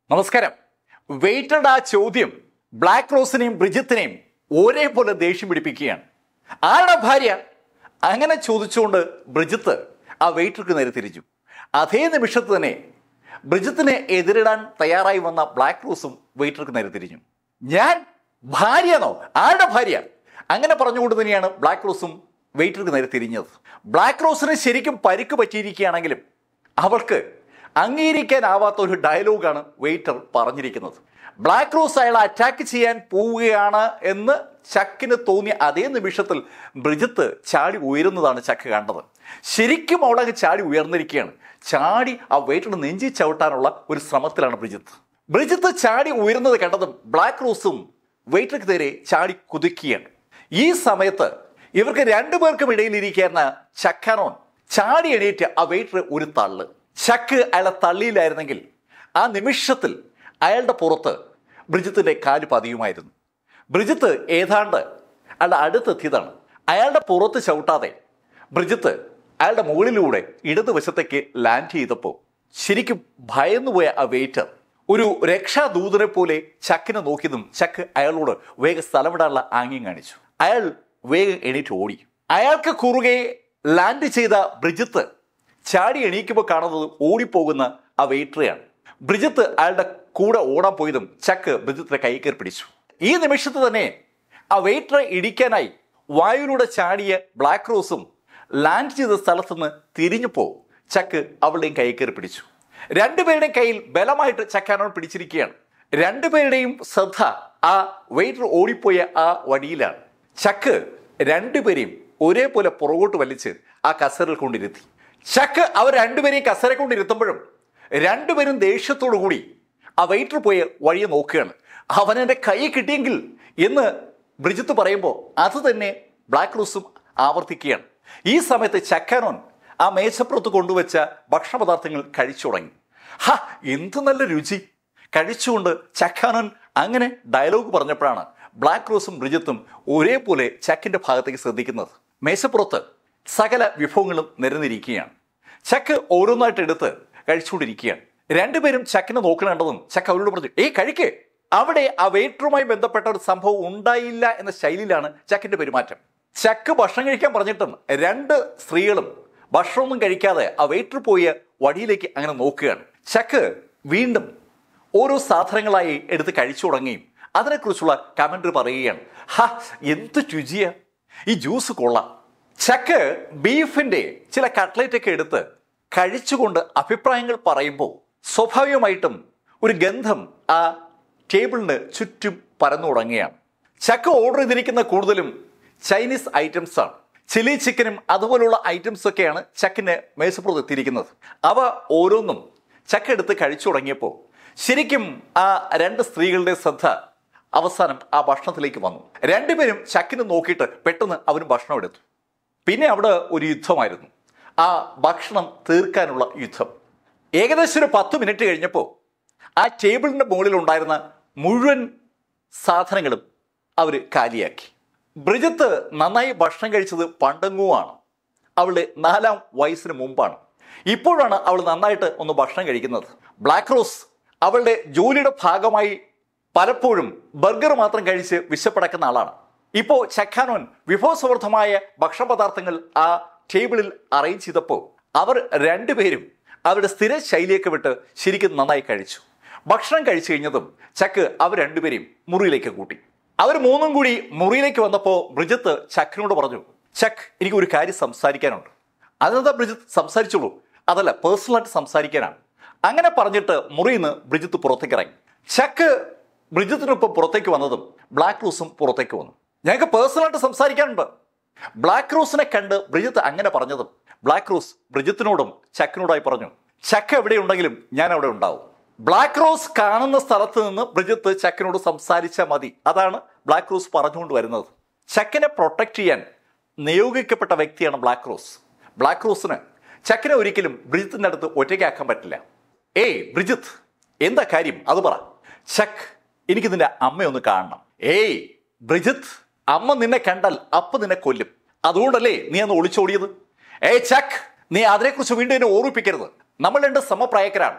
നമസ്കാരം വെയിറ്റഡ് ആ ചോദ്യം ബ്ലാക്ക് റോസിനെയും ബ്രിജിത്തിനെയും ഒരേപോലെ ദേഷ്യം പിടിപ്പിക്കുകയാണ് ആരുടെ ഭാര്യ അങ്ങനെ ചോദിച്ചുകൊണ്ട് ബ്രിജിത്ത് ആ വെയിറ്റർക്ക് നേരെ തിരിച്ചു അതേ നിമിഷത്ത് തന്നെ ബ്രിജിത്തിനെ എതിരിടാൻ തയ്യാറായി വന്ന ബ്ലാക്ക് റോസും വെയിറ്റർക്ക് നേരെ തിരിഞ്ഞു ഞാൻ ഭാര്യയാണോ ആരുടെ ഭാര്യ അങ്ങനെ പറഞ്ഞുകൊണ്ട് തന്നെയാണ് ബ്ലാക്ക് റോസും വെയിറ്റർക്ക് നേരെ തിരിഞ്ഞത് ബ്ലാക്ക് റോസിന് ശരിക്കും പരിക്ക് പറ്റിയിരിക്കുകയാണെങ്കിലും അവൾക്ക് അംഗീകരിക്കാനാവാത്ത ഒരു ഡയലോഗാണ് വെയിറ്റർ പറഞ്ഞിരിക്കുന്നത് ബ്ലാക്ക് റോസ് അയാളെ അറ്റാക്ക് ചെയ്യാൻ പോവുകയാണ് എന്ന് ചക്കിന് തോന്നിയ അതേ നിമിഷത്തിൽ ബ്രിജിത്ത് ചാടി ഉയരുന്നതാണ് ചക്ക് കണ്ടത് ശരിക്കും അവളങ്ങ് ചാടി ഉയർന്നിരിക്കുകയാണ് ചാടി ആ വെയിറ്ററിന് നെഞ്ചി ചവിട്ടാനുള്ള ഒരു ശ്രമത്തിലാണ് ബ്രിജിത്ത് ബ്രിജിത്ത് ചാടി ഉയരുന്നത് കണ്ടതും ബ്ലാക്ക് റോസും വെയിറ്റർക്ക് നേരെ ചാടി കുതിക്കുകയാണ് ഈ സമയത്ത് ഇവർക്ക് രണ്ടുപേർക്കും ഇടയിൽ ഇരിക്കുന്ന ചക്കാനോൻ ചാടി എണീറ്റ് ആ വെയിറ്റർ ഒരു തള്ള് ചക്ക് അയാളെ തള്ളിയില്ലായിരുന്നെങ്കിൽ ആ നിമിഷത്തിൽ അയാളുടെ പുറത്ത് ബ്രിജിത്തിന്റെ കാല് പതിയുമായിരുന്നു ബ്രിജിത്ത് ഏതാണ്ട് അയാളുടെ അടുത്തെത്തിയതാണ് അയാളുടെ പുറത്ത് ചവിട്ടാതെ ബ്രിജിത്ത് അയാളുടെ മുകളിലൂടെ ഇടതുവശത്തേക്ക് ലാൻഡ് ചെയ്തപ്പോൾ ശരിക്കും ഭയന്നുപോയ ആ വെയിറ്റർ ഒരു രക്ഷാദൂതനെ പോലെ ചക്കിനെ നോക്കിയതും ചക്ക് അയാളോട് വേഗം സ്ഥലം വിടാനുള്ള ആംഗ്യം കാണിച്ചു അയാൾ വേഗം എണീറ്റ് ഓടി അയാൾക്ക് കുറുകെ ലാൻഡ് ചെയ്ത ബ്രിജിത്ത് ചാടി എണീക്കുമ്പോൾ കാണുന്നത് ഓടിപ്പോകുന്ന ആ വെയിറ്ററെയാണ് ബ്രിജിത്ത് അയാളുടെ കൂടെ ഓടാൻ പോയതും ചക്ക് ബ്രിജിത്തിന്റെ കൈ കയറി പിടിച്ചു ഈ നിമിഷത്ത് തന്നെ ആ വെയിറ്ററെ ഇടിക്കാനായി വായുവിലൂടെ ചാടിയ ബ്ലാക്ക് റോസും ലാൻഡ് ചെയ്ത സ്ഥലത്തുനിന്ന് തിരിഞ്ഞപ്പോൾ ചക്ക് അവളുടെയും കൈ കയറി പിടിച്ചു രണ്ടുപേരുടെയും കയ്യിൽ ബലമായിട്ട് ചക്കാനോട് പിടിച്ചിരിക്കുകയാണ് രണ്ടുപേരുടെയും ശ്രദ്ധ ആ വെയിറ്റർ ഓടിപ്പോയ ആ വടിയിലാണ് ചക്ക് രണ്ടുപേരെയും ഒരേപോലെ പുറകോട്ട് വലിച്ച് ആ കസറിൽ കൊണ്ടിരുത്തി ചക്ക് അവർ രണ്ടുപേരെയും കസര കൊണ്ടിരുത്തുമ്പോഴും രണ്ടുപേരും ദേഷ്യത്തോടു കൂടി ആ വെയിറ്റർ പോയ വഴിയെ നോക്കുകയാണ് അവൻ എൻ്റെ കൈ കിട്ടിയെങ്കിൽ എന്ന് ബ്രിജിത്ത് പറയുമ്പോൾ അത് തന്നെ ബ്ലാക്ക് റോസും ആവർത്തിക്കുകയാണ് ഈ സമയത്ത് ചക്കാനോൻ ആ മേശപ്പുറത്ത് കൊണ്ടുവച്ച ഭക്ഷണപദാർത്ഥങ്ങൾ കഴിച്ചു തുടങ്ങി ഹ എന്ത് നല്ല രുചി കഴിച്ചുകൊണ്ട് ചക്കാനോൻ അങ്ങനെ ഡയലോഗ് പറഞ്ഞപ്പോഴാണ് ബ്ലാക്ക് റോസും ബ്രിജിത്തും ഒരേപോലെ ചക്കിന്റെ ഭാഗത്തേക്ക് ശ്രദ്ധിക്കുന്നത് മേശപ്പുറത്ത് സകല വിഭവങ്ങളും നിരന്നിരിക്കുകയാണ് ചക്ക് ഓരോന്നായിട്ട് എടുത്ത് കഴിച്ചുകൊണ്ടിരിക്കുകയാണ് രണ്ടുപേരും ചക്കിനെ നോക്കണേണ്ടതും ചക്ക് അവരോട് പറഞ്ഞു ഏയ് കഴിക്കേ അവിടെ ആ വെയിറ്ററുമായി ബന്ധപ്പെട്ട ഒരു സംഭവം ഉണ്ടായില്ല എന്ന ശൈലിയിലാണ് ചക്കിന്റെ പെരുമാറ്റം ചക്ക് ഭക്ഷണം കഴിക്കാൻ പറഞ്ഞിട്ടും രണ്ട് സ്ത്രീകളും ഭക്ഷണമൊന്നും കഴിക്കാതെ ആ വെയിറ്റർ പോയ വടിയിലേക്ക് അങ്ങനെ നോക്കുകയാണ് ചക്ക് വീണ്ടും ഓരോ സാധനങ്ങളായി എടുത്ത് കഴിച്ചു തുടങ്ങുകയും അതിനെക്കുറിച്ചുള്ള കമൻട്രി പറയുകയാണ് ഹ എന്ത് രുചിയാ ഈ ജ്യൂസ് കൊള്ളാം ചക്ക് ബീഫിന്റെ ചില കട്ട്ലറ്റ് ഒക്കെ എടുത്ത് കഴിച്ചുകൊണ്ട് അഭിപ്രായങ്ങൾ പറയുമ്പോൾ സ്വാഭാവികമായിട്ടും ഒരു ഗന്ധം ആ ടേബിളിന് ചുറ്റും പരന്നു തുടങ്ങുകയാണ് ചക്ക ഓർഡർ ചെയ്തിരിക്കുന്ന കൂടുതലും ചൈനീസ് ഐറ്റംസ് ആണ് ചില്ലി ചിക്കനും അതുപോലുള്ള ഐറ്റംസ് ഒക്കെയാണ് ചക്കിന് മേശപ്പുറത്ത് എത്തിയിരിക്കുന്നത് അവ ഓരോന്നും ചക്ക എടുത്ത് കഴിച്ചു തുടങ്ങിയപ്പോൾ ശരിക്കും ആ രണ്ട് സ്ത്രീകളുടെ ശ്രദ്ധ അവസാനം ആ ഭക്ഷണത്തിലേക്ക് വന്നു രണ്ടുപേരും ചക്കിന് നോക്കിയിട്ട് പെട്ടെന്ന് അവരും ഭക്ഷണം എടുത്തു പിന്നെ അവിടെ ഒരു യുദ്ധമായിരുന്നു ആ ഭക്ഷണം തീർക്കാനുള്ള യുദ്ധം ഏകദേശം ഒരു പത്ത് മിനിറ്റ് കഴിഞ്ഞപ്പോൾ ആ ടേബിളിൻ്റെ മുകളിൽ ഉണ്ടായിരുന്ന മുഴുവൻ സാധനങ്ങളും അവർ കാലിയാക്കി ബ്രിജത്ത് നന്നായി ഭക്ഷണം കഴിച്ചത് പണ്ടങ്ങുവാണ് അവളുടെ നാലാം വയസ്സിന് മുമ്പാണ് ഇപ്പോഴാണ് അവൾ നന്നായിട്ട് ഒന്ന് ഭക്ഷണം കഴിക്കുന്നത് ബ്ലാക്ക് റോസ് അവളുടെ ജോലിയുടെ ഭാഗമായി പലപ്പോഴും ബർഗർ മാത്രം കഴിച്ച് വിശപ്പടക്കുന്ന ആളാണ് ഇപ്പോൾ ചക്കാനോൻ വിഭവസമൃദ്ധമായ ഭക്ഷണപദാർത്ഥങ്ങൾ ആ ടേബിളിൽ അറേഞ്ച് ചെയ്തപ്പോൾ അവർ രണ്ടുപേരും അവരുടെ സ്ഥിര ശൈലിയൊക്കെ വിട്ട് ശരിക്കും നന്നായി കഴിച്ചു ഭക്ഷണം കഴിച്ചു കഴിഞ്ഞതും ചക്ക് അവർ രണ്ടുപേരെയും മുറിയിലേക്ക് കൂട്ടി അവർ മൂന്നും കൂടി മുറിയിലേക്ക് വന്നപ്പോൾ ബ്രിജത്ത് ചക്കിനോട് പറഞ്ഞു ചക്ക് എനിക്ക് ഒരു കാര്യം സംസാരിക്കാനുണ്ട് അതെന്താ ബ്രിജിത്ത് സംസാരിച്ചോളൂ അതല്ല പേഴ്സണലായിട്ട് സംസാരിക്കാനാണ് അങ്ങനെ പറഞ്ഞിട്ട് മുറിയിൽ നിന്ന് ബ്രിജിത്ത് പുറത്തേക്ക് ഇറങ്ങി ചക്ക് ബ്രിജിത്തിനൊപ്പം പുറത്തേക്ക് വന്നതും ബ്ലാക്ക് റോസും പുറത്തേക്ക് വന്നു ഞങ്ങൾക്ക് പേഴ്സണലായിട്ട് സംസാരിക്കാനുണ്ട് ബ്ലാക്ക് റോസിനെ കണ്ട് ബ്രിജിത്ത് അങ്ങനെ പറഞ്ഞതും ബ്ലാക്ക് റോസ് ബ്രിജിത്തിനോടും ചക്കിനോടായി പറഞ്ഞു ചക്ക് എവിടെയുണ്ടെങ്കിലും ഞാൻ അവിടെ ഉണ്ടാവും ബ്ലാക്ക് റോസ് കാണുന്ന സ്ഥലത്ത് നിന്ന് ബ്രിജിത്ത് ചക്കിനോട് സംസാരിച്ചാൽ മതി അതാണ് ബ്ലാക്ക് റോസ് പറഞ്ഞുകൊണ്ട് വരുന്നത് ചക്കിനെ പ്രൊട്ടക്ട് ചെയ്യാൻ നിയോഗിക്കപ്പെട്ട വ്യക്തിയാണ് ബ്ലാക്ക് റോസ് ബ്ലാക്ക് റോസിന് ചക്കിനെ ഒരിക്കലും ബ്രിജിത്തിന്റെ അടുത്ത് ഒറ്റയ്ക്കാക്കാൻ പറ്റില്ല ഏയ് ബ്രിജിത്ത് എന്താ കാര്യം അത് പറ ചക്ക് എനിക്ക് നിന്റെ അമ്മയൊന്ന് കാണണം ഏയ് ബ്രിജിത്ത് അമ്മ നിന്നെ കണ്ടാൽ അപ്പ നിന്നെ കൊല്ലും അതുകൊണ്ടല്ലേ നീ അന്ന് ഒളിച്ചോടിയത് ഏയ് ചക്ക് നീ അതിനെക്കുറിച്ച് വീണ്ടും എന്നെ ഓർമ്മിപ്പിക്കരുത് നമ്മൾ രണ്ട് സമപ്രായക്കരാണ്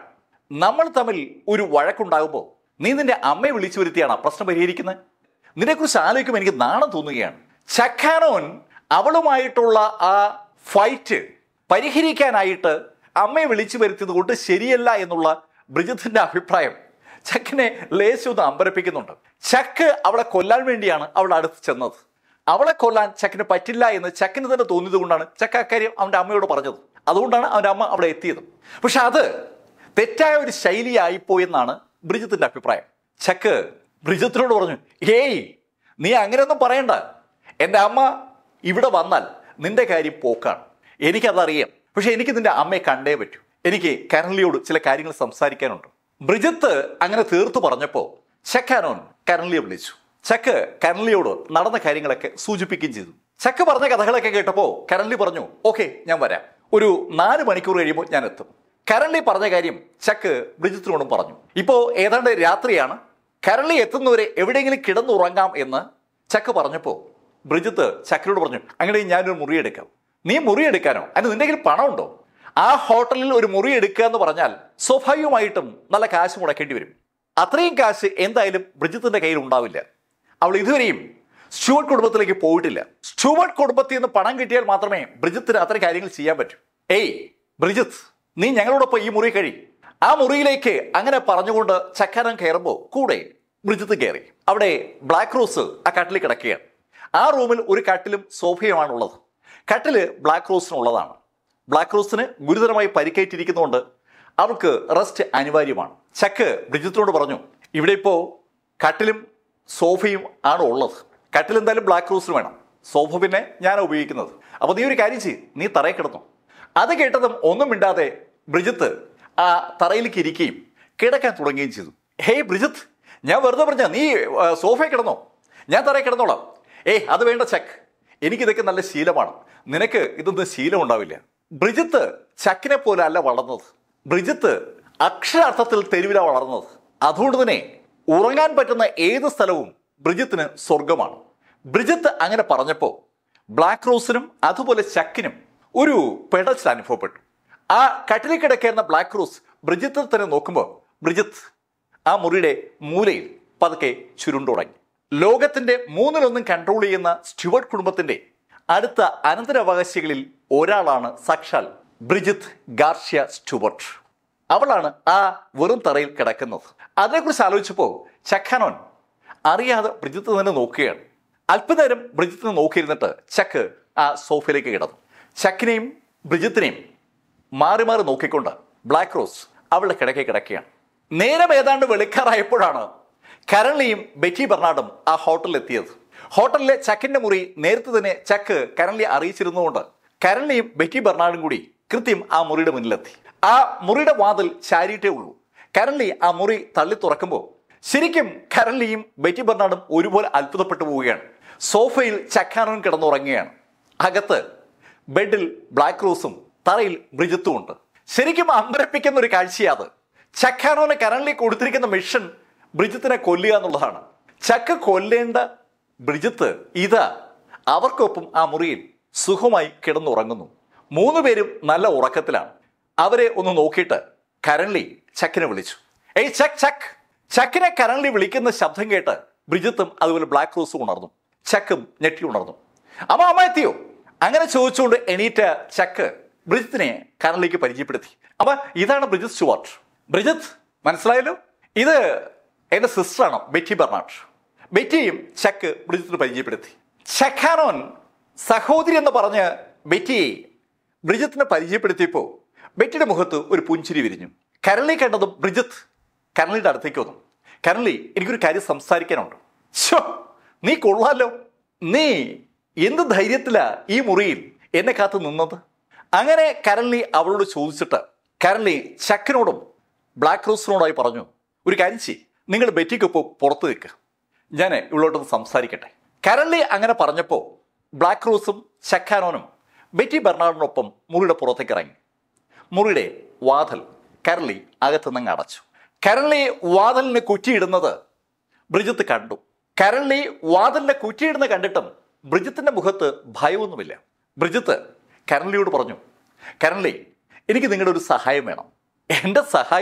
നമ്മൾ തമ്മിൽ ഒരു വഴക്കുണ്ടാകുമ്പോൾ നീ നിന്റെ അമ്മയെ വിളിച്ചു വരുത്തിയാണ് ആ പ്രശ്നം പരിഹരിക്കുന്നത് നിന്നെക്കുറിച്ച് ആലോചിക്കുമ്പോൾ എനിക്ക് നാണം തോന്നുകയാണ് ചക്കാനോൻ അവളുമായിട്ടുള്ള ആ ഫൈറ്റ് പരിഹരിക്കാനായിട്ട് അമ്മയെ വിളിച്ചു വരുത്തിയത് കൊണ്ട് ശരിയല്ല എന്നുള്ള ബ്രിജിത്തിന്റെ അഭിപ്രായം ചക്കിനെ ലേശൊന്ന് അമ്പരപ്പിക്കുന്നുണ്ട് ചക്ക് അവളെ കൊല്ലാൻ വേണ്ടിയാണ് അവളുടെ അടുത്ത് ചെന്നത് അവളെ കൊല്ലാൻ ചക്കിന് പറ്റില്ല എന്ന് ചക്കിന് തന്നെ തോന്നിയത് കൊണ്ടാണ് ചക്ക അക്കാര്യം അവന്റെ അമ്മയോട് പറഞ്ഞത് അതുകൊണ്ടാണ് അവന്റെ അമ്മ അവിടെ എത്തിയത് പക്ഷെ അത് തെറ്റായ ഒരു ശൈലിയായിപ്പോയെന്നാണ് ബ്രിജിത്തിന്റെ അഭിപ്രായം ചക്ക് ബ്രിജിത്തിനോട് പറഞ്ഞു ഏയ് നീ അങ്ങനെയൊന്നും പറയണ്ട എൻ്റെ അമ്മ ഇവിടെ വന്നാൽ നിന്റെ കാര്യം പോക്കാണ് എനിക്കതറിയാം പക്ഷെ എനിക്ക് നിന്റെ അമ്മയെ കണ്ടേ പറ്റൂ എനിക്ക് കരൺലിയോട് ചില കാര്യങ്ങൾ സംസാരിക്കാനുണ്ട് ബ്രിജിത്ത് അങ്ങനെ തീർത്തു പറഞ്ഞപ്പോൾ ചക്കാനോൻ കരൺലിയെ വിളിച്ചു ചക്ക് കരൺലിയോട് നടന്ന കാര്യങ്ങളൊക്കെ സൂചിപ്പിക്കുകയും ചെയ്തു ചക്ക് പറഞ്ഞ കഥകളൊക്കെ കേട്ടപ്പോൾ കരൺലി പറഞ്ഞു ഓക്കെ ഞാൻ വരാം ഒരു നാല് മണിക്കൂർ കഴിയുമ്പോൾ ഞാൻ എത്തും കരൺലി പറഞ്ഞ കാര്യം ചക്ക് ബ്രിജിത്തിനോടും പറഞ്ഞു ഇപ്പോൾ ഏതാണ്ട് രാത്രിയാണ് കരൺലി എത്തുന്നവരെ എവിടെയെങ്കിലും കിടന്നുറങ്ങാം എന്ന് ചക്ക് പറഞ്ഞപ്പോൾ ബ്രിജിത്ത് ചക്കിനോട് പറഞ്ഞു അങ്ങനെ ഞാനൊരു മുറി എടുക്കാം നീ മുറി എടുക്കാനോ അതിന് നിന്റെ കയ്യിൽ പണമുണ്ടോ ആ ഹോട്ടലിൽ ഒരു മുറി എടുക്കുക എന്ന് പറഞ്ഞാൽ സ്വാഭാവികമായിട്ടും നല്ല കാശ് മുടക്കേണ്ടി വരും അത്രയും കാശ് എന്തായാലും ബ്രിജിത്തിന്റെ കയ്യിൽ ഉണ്ടാവില്ല അവൾ ഇതുവരെയും സ്റ്റുവർട്ട് കുടുംബത്തിലേക്ക് പോയിട്ടില്ല സ്റ്റുവർട്ട് കുടുംബത്തിൽ നിന്ന് പണം കിട്ടിയാൽ മാത്രമേ ബ്രിജിത്തിന് അത്തരം കാര്യങ്ങൾ ചെയ്യാൻ പറ്റൂ ഏയ് ബ്രിജിത്ത് നീ ഞങ്ങളോടൊപ്പം ഈ മുറി കഴി ആ മുറിയിലേക്ക് അങ്ങനെ പറഞ്ഞുകൊണ്ട് ചക്കാനം കയറുമ്പോൾ കൂടെ ബ്രിജിത്ത് കയറി അവിടെ ബ്ലാക്ക് റോസ് ആ കട്ടിൽ കിടക്കുകയാണ് ആ റൂമിൽ ഒരു കട്ടിലും സോഫയുമാണുള്ളത് കട്ടില് ബ്ലാക്ക് റോസിനുള്ളതാണ് ബ്ലാക്ക് റോസിന് ഗുരുതരമായി പരിക്കേറ്റിരിക്കുന്നതുകൊണ്ട് അവൾക്ക് റെസ്റ്റ് അനിവാര്യമാണ് ചക്ക് ബ്രിജിത്തിനോട് പറഞ്ഞു ഇവിടെ ഇപ്പോൾ കട്ടിലും സോഫയും ആണ് ഉള്ളത് കട്ടിൽ എന്തായാലും ബ്ലാക്ക് റോസിന് വേണം സോഫ പിന്നെ ഞാൻ ഉപയോഗിക്കുന്നത് അപ്പോൾ നീ ഒരു കാര്യം ചെയ്യും നീ തറയിൽ കിടന്നു അത് കേട്ടതും ഒന്നും മിണ്ടാതെ ബ്രിജിത്ത് ആ തറയിലേക്ക് ഇരിക്കുകയും കിടക്കാൻ തുടങ്ങുകയും ചെയ്തു ഹേയ് ബ്രിജിത്ത് ഞാൻ വെറുതെ പറഞ്ഞ നീ ആ, സോഫയിൽ കിടന്നോ ഞാൻ തറയിൽ കിടന്നോളാം ഏയ് അത് വേണ്ട ചക്ക് എനിക്കിതൊക്കെ നല്ല ശീലമാണ് നിനക്ക് ഇതൊന്നും ശീലം ഉണ്ടാവില്ല ബ്രിജിത്ത് ചക്കിനെ പോലെ അല്ല വളർന്നത് ബ്രിജിത്ത് അക്ഷരാർത്ഥത്തിൽ തെരുവിലാണ് വളർന്നത് അതുകൊണ്ട് തന്നെ ഉറങ്ങാൻ പറ്റുന്ന ഏത് സ്ഥലവും ബ്രിജിത്തിന് സ്വർഗമാണ് ബ്രിജിത്ത് അങ്ങനെ പറഞ്ഞപ്പോൾ ബ്ലാക്ക് റോസിനും അതുപോലെ ചക്കിനും ഒരു പെടച്ചിൽ അനുഭവപ്പെട്ടു ആ കട്ടിലിൽ കിടക്കുന്ന ബ്ലാക്ക് റോസ് ബ്രിജിത്തെ തന്നെ നോക്കുമ്പോൾ ബ്രിജിത്ത് ആ മുറിയുടെ മൂലയിൽ പതുക്കെ ചുരുണ്ടു തുടങ്ങി ലോകത്തിന്റെ മൂന്നിലൊന്നും കൺട്രോൾ ചെയ്യുന്ന സ്റ്റുവർട്ട് കുടുംബത്തിന്റെ അടുത്ത അനന്തരാവകാശികളിൽ ഒരാളാണ് സാക്ഷാൽ ബ്രിജിത്ത് ഗാർഷ്യ സ്റ്റുവർട്ട് അവളാണ് ആ വെറും തറയിൽ കിടക്കുന്നത് അതേക്കുറിച്ച് ആലോചിച്ചപ്പോൾ ചക്കാനോൻ അറിയാതെ ബ്രിജിത്ത് തന്നെ നോക്കുകയാണ് അല്പനേരം ബ്രിജിത്തിനെ നോക്കിയിരുന്നിട്ട് ചക്ക് ആ സോഫയിലേക്ക് കിടന്നു ചക്കിനെയും ബ്രിജിത്തിനെയും മാറി മാറി നോക്കിക്കൊണ്ട് ബ്ലാക്ക് റോസ് അവളുടെ കിടക്കെ കിടക്കുകയാണ് നേരം ഏതാണ്ട് വെളുക്കാറായപ്പോഴാണ് കരൺലിയും ബെറ്റി ബെർണാഡും ആ ഹോട്ടലിൽ എത്തിയത് ഹോട്ടലിലെ ചക്കിന്റെ മുറി നേരത്തെ തന്നെ ചക്ക് കരൺലി അറിയിച്ചിരുന്നുകൊണ്ട് കരൺലിയും ബെറ്റി ബെർണാഡും കൂടി കൃത്യം ആ മുറിയുടെ മുന്നിലെത്തി ആ മുറിയുടെ വാതിൽ ചാരിയിട്ടേ ഉള്ളൂ കരൺലി ആ മുറി തള്ളി തുറക്കുമ്പോൾ ശരിക്കും കരൺലിയും ബെറ്റി ബെർണാഡും ഒരുപോലെ അത്ഭുതപ്പെട്ടു പോവുകയാണ് സോഫയിൽ ചക്കാനോൻ കിടന്നുറങ്ങുകയാണ് അകത്ത് ബെഡിൽ ബ്ലാക്ക് റോസും തറയിൽ ബ്രിജിത്തും ഉണ്ട് ശരിക്കും അമ്പരപ്പിക്കുന്ന ഒരു കാഴ്ചയാണ് ചക്കാനോന് കരൺലി കൊടുത്തിരിക്കുന്ന മിഷൻ ബ്രിജിത്തിനെ കൊല്ലുക എന്നുള്ളതാണ് ചക്ക കൊല്ലേണ്ട ബ്രിജിത്ത് ഇതാ അവർക്കൊപ്പം ആ മുറിയിൽ സുഖമായി കിടന്നുറങ്ങുന്നു മൂന്ന് പേരും നല്ല ഉറക്കത്തിലാണ് അവരെ ഒന്ന് നോക്കിയിട്ട് കരൺലി ചക്കിനെ വിളിച്ചു ഏയ് ചക്ക് ചക്ക് ചക്കിനെ കരൺലി വിളിക്കുന്ന ശബ്ദം കേട്ട് ബ്രിജിത്തും അതുപോലെ ബ്ലാക്ക് റോസും ഉണർന്നു ചക്കും ഞെട്ടി ഉണർന്നു അമ്മ അമ്മ എത്തിയോ അങ്ങനെ ചോദിച്ചുകൊണ്ട് എണീറ്റ ചക്ക് ബ്രിജിത്തിനെ കരൺലിക്ക് പരിചയപ്പെടുത്തി അപ്പൊ ഇതാണ് ബ്രിജിത്ത് സ്റ്റുവാർട്ട് ബ്രിജിത്ത് മനസ്സിലായല്ലോ ഇത് എന്റെ സിസ്റ്ററാണ് ബെറ്റി ബെർണാഡ് ബെറ്റിയും ചക്ക് ബ്രിജിത്തിന് പരിചയപ്പെടുത്തി ചക്കാനോൻ സഹോദരി എന്ന് പറഞ്ഞ് ബെറ്റിയെ ബ്രിജിത്തിനെ പരിചയപ്പെടുത്തിയപ്പോൾ ബെറ്റിയുടെ മുഖത്ത് ഒരു പുഞ്ചിരി വിരിഞ്ഞു കരളി കണ്ടതും ബ്രിജിത്ത് കരളിയുടെ അടുത്തേക്ക് വന്നു കരളി എനിക്കൊരു കാര്യം സംസാരിക്കാനുണ്ട് ശോ നീ കൊള്ളാലോ നീ എന്ത് ധൈര്യത്തിലാ ഈ മുറിയിൽ എന്നെ കാത്ത് നിന്നത് അങ്ങനെ കരളി അവളോട് ചോദിച്ചിട്ട് കരളി ചക്കിനോടും ബ്ലാക്ക് റോസിനോടായി പറഞ്ഞു ഒരു കാര്യം ചെയ്യ് നിങ്ങൾ ബെറ്റിക്കൊപ്പം പുറത്ത് നിൽക്കുക ഞാൻ ഇവളോട്ടൊന്ന് സംസാരിക്കട്ടെ കരളി അങ്ങനെ പറഞ്ഞപ്പോൾ ബ്ലാക്ക് റോസും ചക്കാനോനും ബെറ്റി ബെർണാഡിനൊപ്പം മുറിയുടെ പുറത്തേക്ക് ഇറങ്ങി മുറിയുടെ വാതിൽ കരളി അകത്തുനിന്ന് അടച്ചു കരളി വാതിലിന് കുറ്റിയിടുന്നത് ബ്രിജിത്ത് കണ്ടു കരളി വാതിലിനെ കുറ്റിയിടുന്ന കണ്ടിട്ടും ബ്രിജിത്തിന്റെ മുഖത്ത് ഭയമൊന്നുമില്ല ബ്രിജിത്ത് കരളിയോട് പറഞ്ഞു കരളി എനിക്ക് നിങ്ങളുടെ ഒരു സഹായം വേണം എൻ്റെ സഹായവും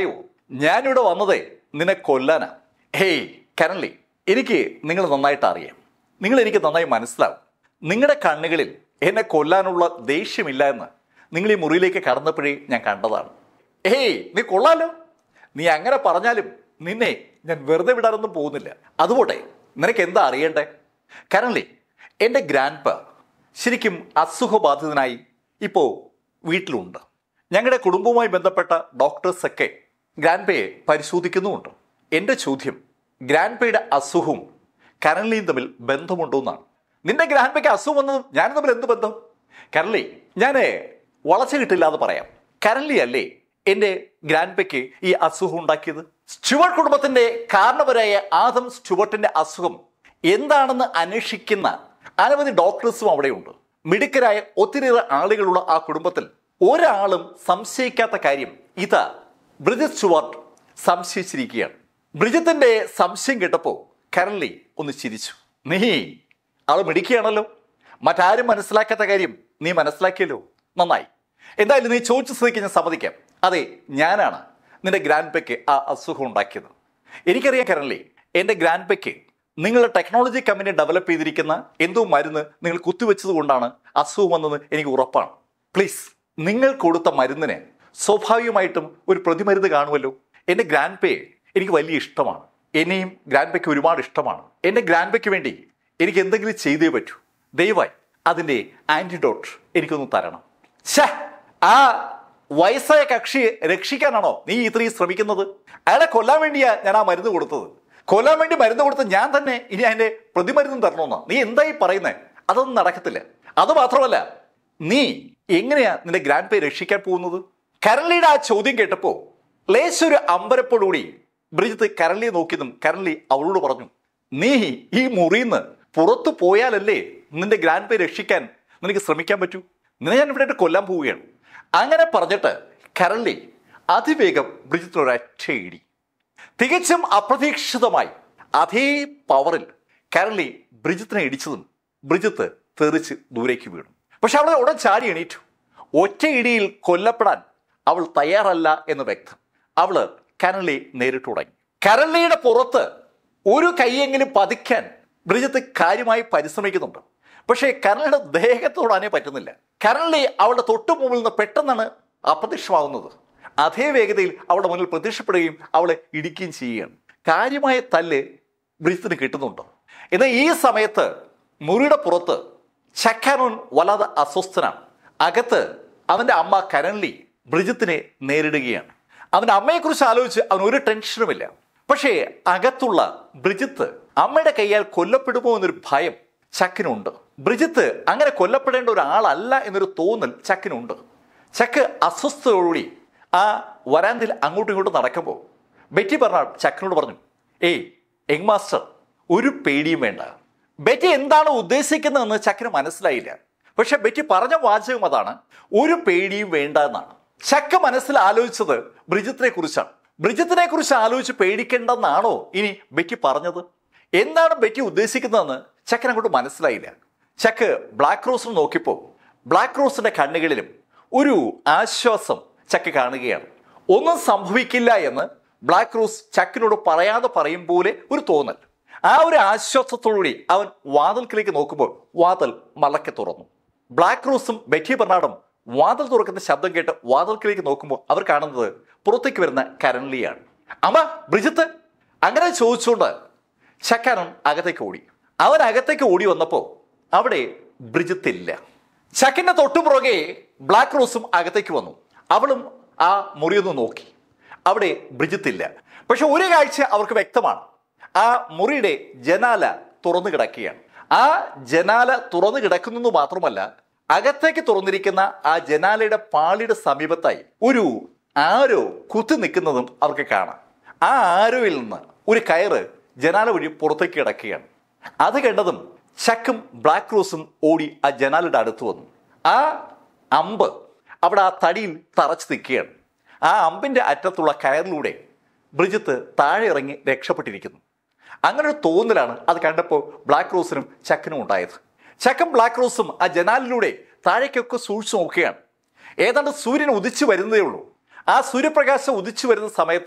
ഞാനിവിടെ വന്നതേ നിന്നെ കൊല്ലാനാ ഹേയ് കരൺലി എനിക്ക് നിങ്ങൾ നന്നായിട്ട് അറിയാം നിങ്ങൾ എനിക്ക് നന്നായി മനസ്സിലാവും നിങ്ങളുടെ കണ്ണുകളിൽ എന്നെ കൊല്ലാനുള്ള ദേഷ്യമില്ല എന്ന് നിങ്ങൾ ഈ മുറിയിലേക്ക് കടന്നപ്പോഴേ ഞാൻ കണ്ടതാണ് ഏയ് നീ കൊള്ളാലോ നീ അങ്ങനെ പറഞ്ഞാലും നിന്നെ ഞാൻ വെറുതെ വിടാനൊന്നും പോകുന്നില്ല അതുപോട്ടെ നിനക്ക് എന്താ അറിയണ്ടേ കരൺലി എൻ്റെ ഗ്രാൻഡ് പ ശരിക്കും അസുഖബാധിതനായി ഇപ്പോൾ വീട്ടിലുണ്ട് ഞങ്ങളുടെ കുടുംബവുമായി ബന്ധപ്പെട്ട ഡോക്ടേഴ്സൊക്കെ ഗ്രാൻഡ് പേയെ പരിശോധിക്കുന്നുമുണ്ട് എൻ്റെ ചോദ്യം ഗ്രാൻഡ് പേയുടെ അസുഖവും കരൺലിയും തമ്മിൽ ബന്ധമുണ്ടോ എന്നാണ് നിന്റെ ഗ്രാൻഡ് പേക്ക് അസുഖം വന്നതും ഞാനും തമ്മിൽ എന്ത് ബന്ധം കരൺലി ഞാൻ വളച്ചു കിട്ടില്ല എന്ന് പറയാം കരൺലി അല്ലേ എൻ്റെ ഗ്രാൻഡ് പേക്ക് ഈ അസുഖം ഉണ്ടാക്കിയത് സ്റ്റുവർട്ട് കുടുംബത്തിന്റെ കാരണവരായ ആദം സ്റ്റുവർട്ടിന്റെ അസുഖം എന്താണെന്ന് അന്വേഷിക്കുന്ന അനവധി ഡോക്ടേഴ്സും അവിടെയുണ്ട് മിടുക്കരായ ഒത്തിരിയേറെ ആളുകളുള്ള ആ കുടുംബത്തിൽ ഒരാളും സംശയിക്കാത്ത കാര്യം ഇതാ ബ്രിജറ്റ് സ്റ്റുവർട്ട് സംശയിച്ചിരിക്കുകയാണ് ബ്രിജത്തിന്റെ സംശയം കേട്ടപ്പോൾ കരൺലി ഒന്ന് ചിരിച്ചു നീ ആള് മിടിക്കുകയാണല്ലോ മറ്റാരും മനസ്സിലാക്കാത്ത കാര്യം നീ മനസ്സിലാക്കിയല്ലോ നന്നായി എന്തായാലും നീ ചോദിച്ച സ്ഥിതിക്ക് ഞാൻ സമ്മതിക്കാം അതെ ഞാനാണ് നിന്റെ ഗ്രാൻഡ് പെക്ക് ആ അസുഖം ഉണ്ടാക്കിയത് എനിക്കറിയാം കരൺലി എൻ്റെ ഗ്രാൻഡ് പെക്ക് നിങ്ങളുടെ ടെക്നോളജി കമ്പനി ഡെവലപ്പ് ചെയ്തിരിക്കുന്ന എന്തോ മരുന്ന് നിങ്ങൾ കുത്തിവെച്ചത് കൊണ്ടാണ് അസുഖം വന്നെന്ന് എനിക്ക് ഉറപ്പാണ് പ്ലീസ് നിങ്ങൾ കൊടുത്ത മരുന്നിന് സ്വാഭാവികമായിട്ടും ഒരു പ്രതിമരുന്ന് കാണുമല്ലോ എൻ്റെ ഗ്രാൻഡ് പേ എനിക്ക് വലിയ ഇഷ്ടമാണ് എന്നെയും ഗ്രാൻഡ് പേക്ക് ഒരുപാട് ഇഷ്ടമാണ് എൻ്റെ ഗ്രാൻഡ് പേക്ക് വേണ്ടി എനിക്ക് എന്തെങ്കിലും ചെയ്തേ പറ്റൂ ദയവായി അതിൻ്റെ ആൻറ്റിഡോട്ട് എനിക്കൊന്ന് തരണം ഛേ ആ വയസ്സായ കക്ഷിയെ രക്ഷിക്കാനാണോ നീ ഇത്രയും ശ്രമിക്കുന്നത് അയാളെ കൊല്ലാൻ വേണ്ടിയാ ഞാൻ ആ മരുന്ന് കൊടുത്തത് കൊല്ലാൻ വേണ്ടി മരുന്ന് കൊടുത്ത് ഞാൻ തന്നെ ഇനി അതിന്റെ പ്രതിമരുന്നും തരണമെന്നാ നീ എന്തായി പറയുന്നേ അതൊന്നും നടക്കത്തില്ല അത് മാത്രമല്ല നീ എങ്ങനെയാ നിന്റെ ഗ്രാൻഡ് പേ രക്ഷിക്കാൻ പോകുന്നത് കരളിയുടെ ആ ചോദ്യം കേട്ടപ്പോ ലേശൊരു അമ്പരപ്പോടുകൂടി ബ്രിജിത്ത് കരളിയെ നോക്കിയതും കരളി അവളോട് പറഞ്ഞു നീ ഈ മുറിന്ന് പുറത്തു പോയാലല്ലേ നിന്റെ ഗ്രാൻഡ് പേ രക്ഷിക്കാൻ നിനക്ക് ശ്രമിക്കാൻ പറ്റൂ നിന്നെ ഞാൻ ഇവിടെ കൊല്ലാൻ പോവുകയാണ് അങ്ങനെ പറഞ്ഞിട്ട് കരളി അതിവേഗം ബ്രിജിത്തിനൊരൊറ്റ ഇടി തികച്ചും അപ്രതീക്ഷിതമായി അതേ പവറിൽ കരളി ബ്രിജിത്തിനെ ഇടിച്ചതും ബ്രിജിത്ത് തെറിച്ച് ദൂരേക്ക് വീണു പക്ഷെ അവളെ ഉടൻ ചാടി എണീറ്റു ഒറ്റ ഇടിയിൽ കൊല്ലപ്പെടാൻ അവൾ തയ്യാറല്ല എന്ന് വ്യക്തം അവള് കരളി നേരിട്ട് തുടങ്ങി കരളിയുടെ പുറത്ത് ഒരു കൈയെങ്കിലും പതിക്കാൻ ബ്രിജിത്ത് കാര്യമായി പരിശ്രമിക്കുന്നുണ്ട് പക്ഷേ കരളിയുടെ ദേഹത്തോടാനേ പറ്റുന്നില്ല കരളി അവളുടെ തൊട്ടു മുമ്പിൽ നിന്ന് പെട്ടെന്നാണ് അപ്രത്യക്ഷമാകുന്നത് അതേ വേഗതയിൽ അവളുടെ മുന്നിൽ പ്രത്യക്ഷപ്പെടുകയും അവളെ ഇടിക്കുകയും ചെയ്യുകയാണ് കാര്യമായ തല്ല് ബ്രിജിത്തിന് കിട്ടുന്നുണ്ട് എന്നാൽ ഈ സമയത്ത് മുറിയുടെ പുറത്ത് ചക്കാനോൻ വല്ലാതെ അസ്വസ്ഥനാണ് അകത്ത് അവന്റെ അമ്മ കരൺലി ബ്രിജിത്തിനെ നേരിടുകയാണ് അവന്റെ അമ്മയെക്കുറിച്ച് ആലോചിച്ച് അവൻ ഒരു ടെൻഷനുമില്ല പക്ഷേ അകത്തുള്ള ബ്രിജിത്ത് അമ്മയുടെ കൈയാൽ കൊല്ലപ്പെടുമോ എന്നൊരു ഭയം ചക്കിനുണ്ട് ബ്രിജിത്ത് അങ്ങനെ കൊല്ലപ്പെടേണ്ട ഒരാളല്ല എന്നൊരു തോന്നൽ ചക്കിനുണ്ട് ചക്ക് അസ്വസ്ഥതയോടുകൂടി ആ വരാന്തിൽ അങ്ങോട്ടും ഇങ്ങോട്ടും നടക്കുമ്പോൾ ബെറ്റി പറഞ്ഞാൽ ചക്കിനോട് പറഞ്ഞു ഏയ് യങ് മാസ്റ്റർ ഒരു പേടിയും വേണ്ട ബെറ്റി എന്താണ് ഉദ്ദേശിക്കുന്നതെന്ന് ചക്കിന് മനസ്സിലായില്ല പക്ഷെ ബെറ്റി പറഞ്ഞ വാചകം അതാണ് ഒരു പേടിയും വേണ്ട എന്നാണ് ചക്ക മനസ്സിൽ ആലോചിച്ചത് ബ്രിജിത്തിനെ കുറിച്ചാണ് ബ്രിജിത്തിനെ കുറിച്ച് ആലോചിച്ച് പേടിക്കേണ്ടെന്നാണോ ഇനി ബെറ്റി പറഞ്ഞത് എന്താണ് ബെറ്റി ഉദ്ദേശിക്കുന്നതെന്ന് ചക്കന് അങ്ങോട്ട് മനസ്സിലായില്ല ചക്ക് ബ്ലാക്ക് റോസിനെ നോക്കിയപ്പോൾ ബ്ലാക്ക് റോസിന്റെ കണ്ണുകളിലും ഒരു ആശ്വാസം ചക്ക് കാണുകയാണ് ഒന്നും സംഭവിക്കില്ല എന്ന് ബ്ലാക്ക് റോസ് ചക്കിനോട് പറയാതെ പറയും പോലെ ഒരു തോന്നൽ ആ ഒരു ആശ്വാസത്തോടുകൂടി അവൻ വാതിൽക്കിലേക്ക് നോക്കുമ്പോൾ വാതിൽ മലക്കെ തുറന്നു ബ്ലാക്ക് റോസും ബെറ്റി ബെർണാഡും വാതിൽ തുറക്കുന്ന ശബ്ദം കേട്ട് വാതിൽക്കിലേക്ക് നോക്കുമ്പോൾ അവർ കാണുന്നത് പുറത്തേക്ക് വരുന്ന കരൺലിയാണ് അമ്മ ബ്രിജിത്ത് അങ്ങനെ ചോദിച്ചുകൊണ്ട് ചക്കാനൻ അകത്തേക്ക് ഓടി അവൻ അകത്തേക്ക് ഓടി വന്നപ്പോൾ അവിടെ ബ്രിജിത്ത് ഇല്ല ചക്കിന്റെ തൊട്ടുപുറകെ ബ്ലാക്ക് റോസും അകത്തേക്ക് വന്നു അവളും ആ മുറിയൊന്ന് നോക്കി അവിടെ ബ്രിജിത്ത് ഇല്ല പക്ഷെ ഒരു കാഴ്ച അവർക്ക് വ്യക്തമാണ് ആ മുറിയുടെ ജനാല തുറന്നു കിടക്കുകയാണ് ആ ജനാല തുറന്നു കിടക്കുന്നു മാത്രമല്ല അകത്തേക്ക് തുറന്നിരിക്കുന്ന ആ ജനാലയുടെ പാളിയുടെ സമീപത്തായി ഒരു ആരോ കുത്തി നിൽക്കുന്നതും അവർക്ക് കാണാം ആ ആരോയിൽ നിന്ന് ഒരു കയറ് ജനാല വഴി പുറത്തേക്ക് കിടക്കുകയാണ് അത് കണ്ടതും ചക്കും ബ്ലാക്ക് റോസും ഓടി ആ ജനാലയുടെ അടുത്ത് വന്നു ആ അമ്പ് അവിടെ ആ തടിയിൽ തറച്ചു നിൽക്കുകയാണ് ആ അമ്പിന്റെ അറ്റത്തുള്ള കയറിലൂടെ ബ്രിജിത്ത് താഴെ ഇറങ്ങി രക്ഷപ്പെട്ടിരിക്കുന്നു അങ്ങനെ ഒരു തോന്നലാണ് അത് കണ്ടപ്പോൾ ബ്ലാക്ക് റോസിനും ചക്കിനും ഉണ്ടായത് ചക്കും ബ്ലാക്ക് റോസും ആ ജനാലിലൂടെ താഴേക്കൊക്കെ സൂക്ഷിച്ചു നോക്കുകയാണ് ഏതാണ്ട് സൂര്യൻ ഉദിച്ചു വരുന്നതേ ഉള്ളൂ ആ സൂര്യപ്രകാശം ഉദിച്ചു വരുന്ന സമയത്ത്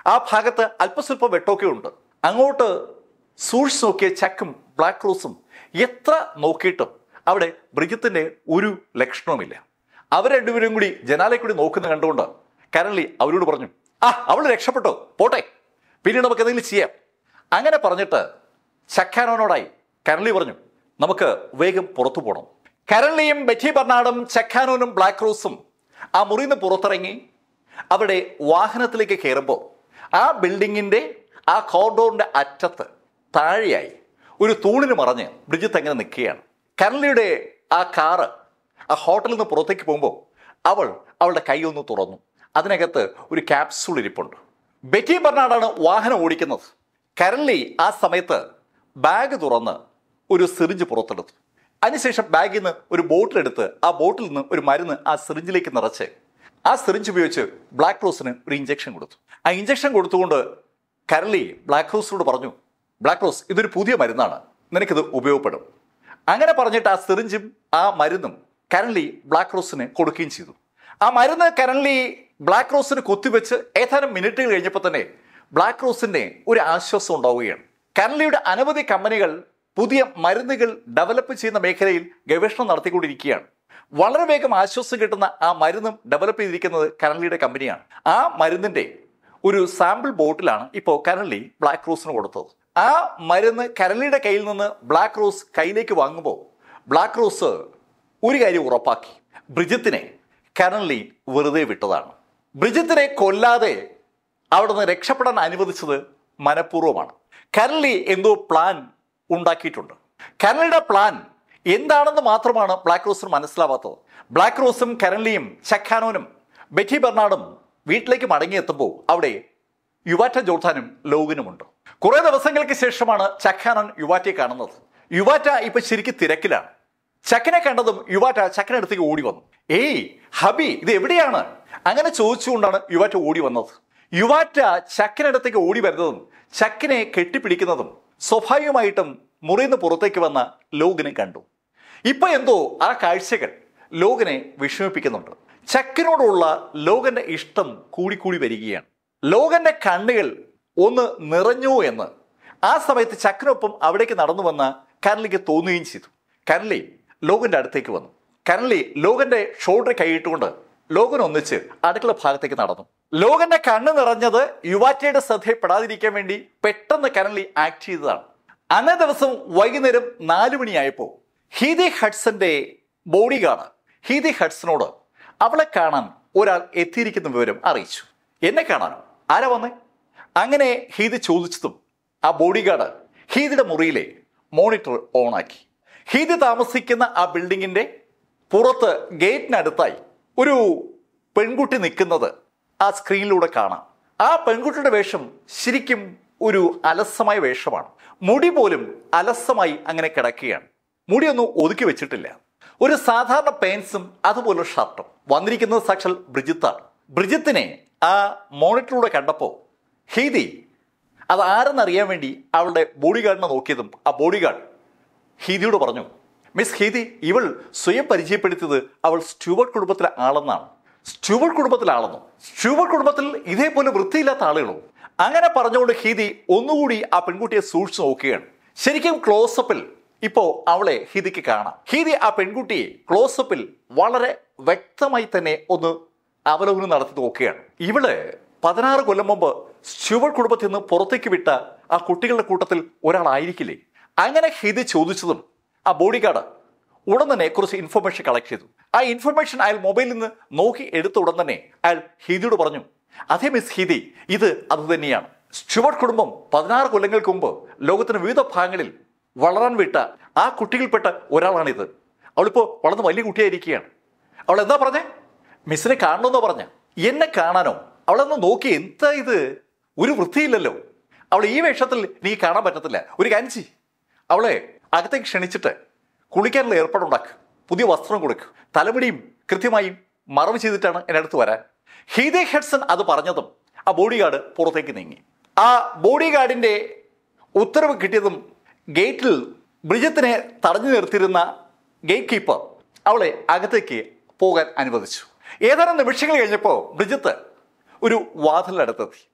ആ ഭാഗത്ത് അല്പസ്വല്പം വെട്ടമൊക്കെ ഉണ്ട് അങ്ങോട്ട് സൂക്ഷിച്ച് നോക്കിയ ചക്കും ബ്ലാക്ക് റോസും എത്ര നോക്കിയിട്ടും അവിടെ ബ്രിജിത്തിന്റെ ഒരു ലക്ഷണവുമില്ല അവർ രണ്ടുപേരും കൂടി ജനാലെ കൂടി നോക്കുന്ന കണ്ടുകൊണ്ട് കരളി അവരോട് പറഞ്ഞു ആ അവൾ രക്ഷപ്പെട്ടോ പോട്ടെ പിന്നീട് നമുക്ക് എന്തെങ്കിലും ചെയ്യാം അങ്ങനെ പറഞ്ഞിട്ട് ചക്കാനോനോടായി കരളി പറഞ്ഞു നമുക്ക് വേഗം പുറത്തു പോകണം കരളിയും ബെറ്റി ബർണാഡും ചക്കാനോനും ബ്ലാക്ക് റോസും ആ മുറിയിൽ നിന്ന് പുറത്തിറങ്ങി അവിടെ വാഹനത്തിലേക്ക് കയറുമ്പോൾ ആ ബിൽഡിങ്ങിന്റെ ആ കോറിഡോറിന്റെ അറ്റത്ത് താഴെയായി ഒരു തൂണിന് മറഞ്ഞ് ബ്രിജിത്ത് അങ്ങനെ നിൽക്കുകയാണ് കരളിയുടെ ആ കാറ് ആ ഹോട്ടലിൽ നിന്ന് പുറത്തേക്ക് പോകുമ്പോൾ അവൾ അവളുടെ കൈ ഒന്ന് തുറന്നു അതിനകത്ത് ഒരു ക്യാപ്സൂൾ ഇരിപ്പുണ്ട് ബെറ്റി ബർണാഡാണ് വാഹനം ഓടിക്കുന്നത് കരളി ആ സമയത്ത് ബാഗ് തുറന്ന് ഒരു സിറിഞ്ച് പുറത്തെടുത്തു അതിനുശേഷം ബാഗിൽ നിന്ന് ഒരു ബോട്ടിലെടുത്ത് ആ ബോട്ടിൽ നിന്ന് ഒരു മരുന്ന് ആ സിറിഞ്ചിലേക്ക് നിറച്ച് ആ സിറിഞ്ച് ഉപയോഗിച്ച് ബ്ലാക്ക് റോസിന് ഒരു ഇഞ്ചക്ഷൻ കൊടുത്തു ആ ഇഞ്ചക്ഷൻ കൊടുത്തുകൊണ്ട് കരളി ബ്ലാക്ക് റോസിനോട് പറഞ്ഞു ബ്ലാക്ക് റോസ് ഇതൊരു പുതിയ മരുന്നാണ് നിനക്കിത് ഉപയോഗപ്പെടും അങ്ങനെ പറഞ്ഞിട്ട് ആ സിറിഞ്ചും ആ മരുന്നും കരൺലി ബ്ലാക്ക് റോസിന് കൊടുക്കുകയും ചെയ്തു ആ മരുന്ന് കരൺലി ബ്ലാക്ക് റോസിന് കുത്തിവെച്ച് ഏതാനും മിനിറ്റുകൾ കഴിഞ്ഞപ്പോൾ തന്നെ ബ്ലാക്ക് റോസിന്റെ ഒരു ആശ്വാസം ഉണ്ടാവുകയാണ് കരൺലിയുടെ അനവധി കമ്പനികൾ പുതിയ മരുന്നുകൾ ഡെവലപ്പ് ചെയ്യുന്ന മേഖലയിൽ ഗവേഷണം നടത്തിക്കൊണ്ടിരിക്കുകയാണ് വളരെ വേഗം ആശ്വാസം കിട്ടുന്ന ആ മരുന്നും ഡെവലപ്പ് ചെയ്തിരിക്കുന്നത് കരൺലിയുടെ കമ്പനിയാണ് ആ മരുന്നിന്റെ ഒരു സാമ്പിൾ ബോട്ടിലാണ് ഇപ്പോൾ കരൺലി ബ്ലാക്ക് റോസിന് കൊടുത്തത് ആ മരുന്ന് കരൺലിയുടെ കയ്യിൽ നിന്ന് ബ്ലാക്ക് റോസ് കയ്യിലേക്ക് വാങ്ങുമ്പോൾ ബ്ലാക്ക് റോസ് ഒരു കാര്യം ഉറപ്പാക്കി ബ്രിജിത്തിനെ കരൺലി വെറുതെ വിട്ടതാണ് ബ്രിജിത്തിനെ കൊല്ലാതെ അവിടെ നിന്ന് രക്ഷപ്പെടാൻ അനുവദിച്ചത് മനഃപൂർവ്വമാണ് കരൺലി എന്തോ പ്ലാൻ ഉണ്ടാക്കിയിട്ടുണ്ട് കരൺലിയുടെ പ്ലാൻ എന്താണെന്ന് മാത്രമാണ് ബ്ലാക്ക് റോസിന് മനസ്സിലാവാത്തത് ബ്ലാക്ക് റോസും കരൺലിയും ചക്കാനോനും ബെറ്റി ബെർണാഡും വീട്ടിലേക്ക് മടങ്ങിയെത്തുമ്പോൾ അവിടെ യുവാറ്റ ജോർദാനും ലോകിനുമുണ്ട് കുറെ ദിവസങ്ങൾക്ക് ശേഷമാണ് ചക്കാനൻ യുവാറ്റയെ കാണുന്നത് യുവാറ്റ ഇപ്പൊ ശരിക്കും തിരക്കിലാണ് ചക്കനെ കണ്ടതും യുവാറ്റ ചക്കനടുത്തേക്ക് ഓടി വന്നു ഏയ് ഹബി ഇത് എവിടെയാണ് അങ്ങനെ ചോദിച്ചുകൊണ്ടാണ് യുവാറ്റ ഓടി വന്നത് യുവാറ്റ ചക്കനടുത്തേക്ക് ഓടി വരുന്നതും ചക്കനെ കെട്ടിപ്പിടിക്കുന്നതും സ്വാഭാവികമായിട്ടും മുറിന്ന് പുറത്തേക്ക് വന്ന ലോകിനെ കണ്ടു ഇപ്പൊ എന്തോ ആ കാഴ്ചകൾ ലോകനെ വിഷമിപ്പിക്കുന്നുണ്ട് ചക്കിനോടുള്ള ലോകന്റെ ഇഷ്ടം കൂടിക്കൂടി വരികയാണ് ലോകന്റെ കണ്ണുകൾ ഒന്ന് നിറഞ്ഞു എന്ന് ആ സമയത്ത് ചക്കിനൊപ്പം അവിടേക്ക് നടന്നു വന്ന കരളിക്ക് തോന്നുകയും ചെയ്തു കരളി ലോകന്റെ അടുത്തേക്ക് വന്നു കരളി ലോകന്റെ ഷോൾഡർ കൈയിട്ടുകൊണ്ട് ലോകൻ ഒന്നിച്ച് അടുക്കള ഭാഗത്തേക്ക് നടന്നു ലോകന്റെ കണ്ണ് നിറഞ്ഞത് യുവാറ്റയുടെ ശ്രദ്ധയിൽപ്പെടാതിരിക്കാൻ വേണ്ടി പെട്ടെന്ന് കരളി ആക്ട് ചെയ്തതാണ് അന്നേ ദിവസം വൈകുന്നേരം നാലു മണിയായപ്പോൾ ഹീതി ഹഡ്സന്റെ ബോഡി ഗാർഡ് ഹീതി ഹഡ്സനോട് അവളെ കാണാൻ ഒരാൾ എത്തിയിരിക്കുന്ന വിവരം അറിയിച്ചു എന്നെ കാണാനോ ആരാ വന്നേ അങ്ങനെ ഹീതി ചോദിച്ചതും ആ ബോഡി ഗാർഡ് ഹീതിയുടെ മുറിയിലെ മോണിറ്റർ ഓണാക്കി ഹീതി താമസിക്കുന്ന ആ ബിൽഡിങ്ങിന്റെ പുറത്ത് ഗേറ്റിനടുത്തായി ഒരു പെൺകുട്ടി നിൽക്കുന്നത് ആ സ്ക്രീനിലൂടെ കാണാം ആ പെൺകുട്ടിയുടെ വേഷം ശരിക്കും ഒരു അലസമായ വേഷമാണ് മുടി പോലും അലസമായി അങ്ങനെ കിടക്കുകയാണ് മുടിയൊന്നും ഒതുക്കി വെച്ചിട്ടില്ല ഒരു സാധാരണ പെയിൻസും അതുപോലെ ഷർട്ടും വന്നിരിക്കുന്നത് സാക്ഷാൽ ബ്രിജിത്താണ് ബ്രിജിത്തിനെ ആ മോണിറ്ററിലൂടെ കണ്ടപ്പോൾ ഹീതി അത് ആരെന്നറിയാൻ വേണ്ടി അവളുടെ ബോഡി ഗാർഡിനെ നോക്കിയതും ആ ബോഡി ഗാർഡ് ഹീതിയോട് പറഞ്ഞു മിസ് ഹീതി ഇവൾ സ്വയം പരിചയപ്പെടുത്തിയത് അവൾ സ്റ്റുവർട്ട് കുടുംബത്തിലെ ആളെന്നാണ് സ്റ്റുവർട്ട് കുടുംബത്തിലെ ആളെന്നോ സ്റ്റുവർട്ട് കുടുംബത്തിൽ ഇതേപോലെ വൃത്തിയില്ലാത്ത ആളുകളോ അങ്ങനെ പറഞ്ഞുകൊണ്ട് ഹീതി ഒന്നുകൂടി ആ പെൺകുട്ടിയെ സൂക്ഷിച്ചു നോക്കുകയാണ് ശരിക്കും ക്ലോസപ്പിൽ ഇപ്പോ അവളെ ഹീതിക്ക് കാണാം ഹീതി ആ പെൺകുട്ടിയെ ക്ലോസപ്പിൽ വളരെ വ്യക്തമായി തന്നെ ഒന്ന് അവലോകനം നടത്തി നോക്കുകയാണ് ഇവള് പതിനാറ് കൊല്ലം മുമ്പ് സ്റ്റുവർട്ട് കുടുംബത്തിൽ നിന്ന് പുറത്തേക്ക് വിട്ട ആ കുട്ടികളുടെ കൂട്ടത്തിൽ ഒരാളായിരിക്കില്ലേ അങ്ങനെ ഹിതി ചോദിച്ചതും ആ ബോഡി ഗാർഡ് ഉടൻ തന്നെ കുറച്ച് ഇൻഫർമേഷൻ കളക്ട് ചെയ്തു ആ ഇൻഫർമേഷൻ അയാൾ മൊബൈലിൽ നിന്ന് നോക്കി എടുത്ത ഉടൻ തന്നെ അയാൾ ഹിതിയോട് പറഞ്ഞു അതേ മിസ് ഹിതി ഇത് അത് തന്നെയാണ് സ്റ്റുവർട്ട് കുടുംബം പതിനാറ് കൊല്ലങ്ങൾക്ക് മുമ്പ് ലോകത്തിന് വിവിധ ഭാഗങ്ങളിൽ വളരാൻ വിട്ട ആ കുട്ടികൾപ്പെട്ട ഒരാളാണിത് അവളിപ്പോ വളർന്ന് വലിയ കുട്ടിയായിരിക്കുകയാണ് അവൾ എന്താ പറഞ്ഞേ മിസ്സിനെ കാണണമെന്നോ പറഞ്ഞ എന്നെ കാണാനോ അവളൊന്ന് നോക്കി എന്താ ഇത് ഒരു വൃത്തിയില്ലല്ലോ അവൾ ഈ വേഷത്തിൽ നീ കാണാൻ പറ്റത്തില്ല ഒരു കാഞ്ചി അവളെ അകത്തേക്ക് ക്ഷണിച്ചിട്ട് കുളിക്കാനുള്ള ഏർപ്പാടുണ്ടാക്കുക പുതിയ വസ്ത്രം കൊടുക്കുക തലമുടിയും കൃത്യമായും മറവ് ചെയ്തിട്ടാണ് എൻ്റെ അടുത്ത് വരാൻ ഹീദേ ഹെഡ്സൺ അത് പറഞ്ഞതും ആ ബോഡി ഗാർഡ് പുറത്തേക്ക് നീങ്ങി ആ ബോഡി ഗാർഡിന്റെ ഉത്തരവ് കിട്ടിയതും ഗേറ്റിൽ ബ്രിജത്തിനെ തടഞ്ഞു നിർത്തിയിരുന്ന ഗേറ്റ് കീപ്പർ അവളെ അകത്തേക്ക് പോകാൻ അനുവദിച്ചു ഏതാനും നിമിഷങ്ങൾ കഴിഞ്ഞപ്പോൾ ബ്രിജത്ത് ഒരു വാതിലിനടുത്തെത്തി